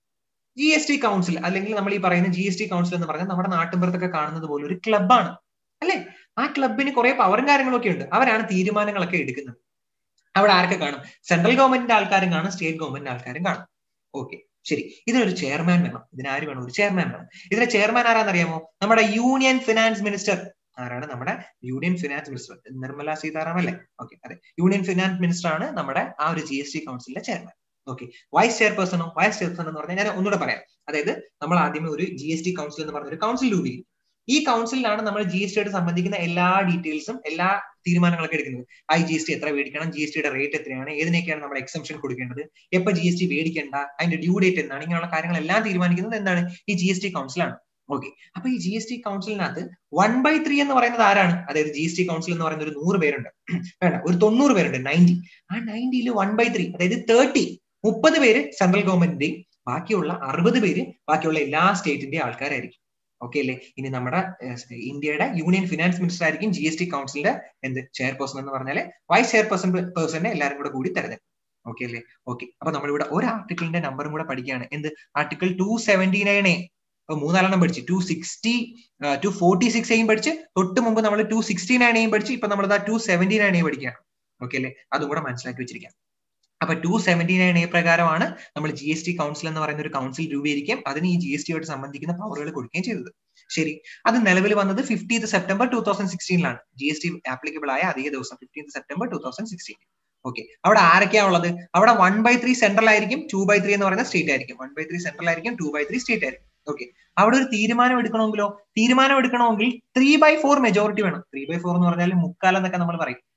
ജി എസ് ടി കൗൺസിൽ അല്ലെങ്കിൽ നമ്മൾ ഈ പറയുന്ന ജി എസ് ടി കൗൺസിൽ എന്ന് പറഞ്ഞാൽ നമ്മുടെ നാട്ടിൻപുറത്തൊക്കെ കാണുന്നത് പോലെ ഒരു ക്ലബ്ബാണ് അല്ലെ ആ ക്ലബിന് കുറെ പവറും കാര്യങ്ങളൊക്കെ ഉണ്ട് അവരാണ് തീരുമാനങ്ങളൊക്കെ എടുക്കുന്നത് അവിടെ ആരൊക്കെ കാണും സെൻട്രൽ ഗവൺമെന്റിന്റെ ആൾക്കാരും കാണും സ്റ്റേറ്റ് ഗവൺമെന്റിന്റെ ആൾക്കാരും കാണും ഓക്കെ ശരി ഇതിനൊരു ചെയർമാൻ വേണം ഇതിനാര് വേണം ഒരു ചെയർമാൻ വേണം ഇതിന്റെ ചെയർമാൻ ആരാന്നറിയാമോ നമ്മുടെ യൂണിയൻ ഫിനാൻസ് മിനിസ്റ്റർ ആരാണ് നമ്മുടെ union finance minister Nirmala Sitharaman അല്ലേ ഓക്കെ അതെ യൂണിയൻ ഫിനാൻസ് മിനിസ്റ്റർ ആണ് നമ്മുടെ ആ ഒരു ജി എസ് ടി കൗൺസിലിന്റെ ചെയർമാൻ ഓക്കെ വൈസ് ചെയർപേഴ്സണോ വൈസ് ചെയർപേഴ്സൺ എന്ന് പറഞ്ഞാൽ ഞാൻ ഒന്നുകൂടെ പറയാം അതായത് നമ്മൾ ആദ്യമേ ഒരു ജി എസ് ടി കൗൺസിൽ എന്ന് പറഞ്ഞ ഒരു കൗൺസിൽ രൂപീകരിക്കും ഈ കൗൺസിലാണ് നമ്മൾ ജി എസ് ടിയായിട്ട് സംബന്ധിക്കുന്ന എല്ലാ ഡീറ്റെയിൽസും എല്ലാ തീരുമാനങ്ങളൊക്കെ എടുക്കുന്നത് ഐ ജി എസ് ടി എത്ര മേടിക്കണം ജി എസ് ടിയുടെ റേറ്റ് എത്രയാണ് ഏതിനൊക്കെയാണ് നമ്മൾ എക്സംഷൻ കൊടുക്കേണ്ടത് എപ്പോൾ ജി എസ് ടി മേടിക്കേണ്ട അതിന്റെ ഡ്യൂ ഡേറ്റ് എന്താണ് ഇങ്ങനെയുള്ള കാര്യങ്ങളെല്ലാം തീരുമാനിക്കുന്നത് എന്താണ് ഈ ജി എസ് ടി കൗൺസിലാണ് ഓക്കെ അപ്പൊ ഈ ജി എസ് ടി കൗൺസിലിനകത്ത് വൺ ബൈ ത്രീ എന്ന് പറയുന്നത് ആരാണ് അതായത് ജി എസ് ടി കൗൺസിൽ എന്ന് പറയുന്ന ഒരു നൂറ് പേരുണ്ട് വേണ്ട ഒരു തൊണ്ണൂറ് പേരുണ്ട് നയൻറ്റി ആ നയൻറ്റിയിൽ വൺ ബൈ ത്രീ അതായത് തേർട്ടി മുപ്പത് പേര് സെൻട്രൽ ഗവൺമെന്റിന്റെയും ബാക്കിയുള്ള അറുപത് പേര് ബാക്കിയുള്ള എല്ലാ സ്റ്റേറ്റിന്റെയും ആൾക്കാരായിരിക്കും ഓക്കെ അല്ലേ ഇനി നമ്മുടെ ഇന്ത്യയുടെ യൂണിയൻ ഫിനാൻസ് മിനിസ്റ്റർ ആയിരിക്കും ജി എസ് ടി കൗൺസിലിന്റെ എന്ത് ചെയർപേഴ്സൺ എന്ന് പറഞ്ഞാല് വൈസ് ചെയർപേഴ്സൺ പേഴ്സണെ എല്ലാവരും കൂടെ കൂടി തെരഞ്ഞെടുക്കും ഓക്കെ അല്ലേ ഓക്കെ അപ്പൊ നമ്മളിവിടെ ഒരു ആർട്ടിക്കിളിന്റെ നമ്പറും കൂടെ പഠിക്കുകയാണ് എന്ത് article two seventy nine A മൂന്നാലെണ്ണം പഠിച്ചു two sixty two forty six എയും പഠിച്ച് തൊട്ട് മുമ്പ് നമ്മൾ ടു സിക്സ്റ്റി നയൻ എയും പഠിച്ച് ഇപ്പൊ നമ്മൾ ടു സെവന്റി നയൻ എ പഠിക്കുകയാണ് ഓക്കെ അല്ലേ അതും കൂടെ മനസ്സിലാക്കി വെച്ചിരിക്കാം അപ്പൊ ടു സെവന്റി നയൻ എ പ്രകാരമാണ് നമ്മൾ ജി എസ് ടി കൗൺസിൽ എന്ന് പറയുന്ന ഒരു കൗൺസിൽ രൂപീകരിക്കുകയും അതിന് ഈ ജി എസ് ടിയോട് സംബന്ധിക്കുന്ന പവറുകൾ കൊടുക്കുകയും ചെയ്തത് ശരി അത് നിലവിൽ വന്നത് ഫിഫ്റ്റീത്ത് സെപ്റ്റംബർ ടൂ തൗസൻഡ് സിക്സ്റ്റീനിലാണ് ജി എസ് ടി ആപ്ലിക്കബിൾ ആയ അതേ ദിവസം fifteenth September two thousand sixteen okay അവിടെ ആരൊക്കെയാ ഉള്ളത് അവിടെ വൺ ബൈ ത്രീ സെൻട്രൽ ആയിരിക്കും ടു ബൈ ത്രീ എന്ന് പറയുന്ന സ്റ്റേറ്റ് ആയിരിക്കും വൺ ബൈ ത്രീ സെൻട്രൽ ആയിരിക്കും ടു ബൈ ത്രീ സ്റ്റേറ്റ് ആയിരിക്കും ഓക്കെ അവിടെ ഒരു തീരുമാനം എടുക്കണമെങ്കിലോ തീരുമാനം എടുക്കണമെങ്കിൽ ത്രീ ബൈ ഫോർ മെജോറിറ്റി വേണം ത്രീ ബൈ ഫോർ എന്ന് പറഞ്ഞാൽ മുക്കാൽ എന്നൊക്കെ നമ്മൾ പറയും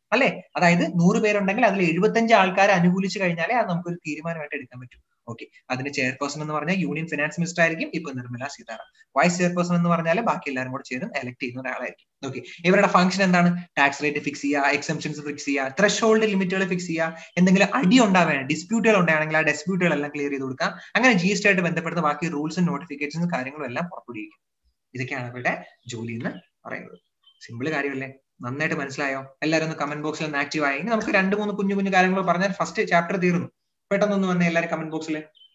അല്ലെ അതായത് നൂറ് പേരുണ്ടെങ്കിൽ അതിൽ എഴുപത്തഞ്ച് ആൾക്കാരെ അനുകൂലിച്ച് കഴിഞ്ഞാലേ അത് നമുക്കൊരു തീരുമാനമായിട്ട് എടുക്കാൻ പറ്റും ഓക്കെ അതിന് ചെയർപേഴ്സൺ എന്ന് പറഞ്ഞാൽ യൂണിയൻ ഫിനാൻസ് മിനിസ്റ്റർ ആയിരിക്കും ഇപ്പൊ നിർമ്മല സീതാറാം വൈസ് ചെയർപേഴ്സൺ എന്ന് പറഞ്ഞാൽ ബാക്കി എല്ലാവരും കൂടെ ചേർന്ന് എലക്ട് ചെയ്യുന്ന ഒരാളായിരിക്കും ഓക്കെ ഇവരുടെ ഫംഗ്ഷൻ എന്താണ് ടാക്സ് റേറ്റ് ഫിക്സ് ചെയ്യുക എക്സംഷൻസ് ഫിക്സ് ചെയ്യുക ത്രഷ് ഹോൾഡ് ലിമിറ്റുകൾ ഫിക്സ് ചെയ്യുക എന്തെങ്കിലും അടി ഉണ്ടാവുകയാണ് ഡിസ്പ്യൂട്ടുകൾ ഉണ്ടാണെങ്കിൽ ആ ഡിസ്പ്യൂട്ടുകൾ എല്ലാം ക്ലിയർ ചെയ്ത് കൊടുക്കുക അങ്ങനെ ജി എസ് ടി ആയിട്ട് ബന്ധപ്പെടുന്ന ബാക്കി റൂൾസും നോട്ടിഫിക്കേഷൻസും കാര്യങ്ങളും എല്ലാം പുറപ്പെടുവിക്കും ഇതൊക്കെയാണ് അവരുടെ ജോലി എന്ന് പറയുന്നത് സിമ്പിൾ കാര്യമല്ലേ നന്നായിട്ട് മനസ്സിലായോ എല്ലാവരും ഒന്ന് കമന്റ് ബോക്സിൽ ഒന്ന് ആക്റ്റീവ് ആയെങ്കിൽ നമുക്ക് രണ്ട് മൂന്ന് കുഞ്ഞു കുഞ്ഞു കാര്യങ്ങൾ പറഞ്ഞാൽ ഫസ്റ്റ് ചാപ്റ്റർ തീർന്നു പെട്ടെന്നൊന്ന് വന്നേ എല്ലാവരും കമന്റ് ബോക്സിൽ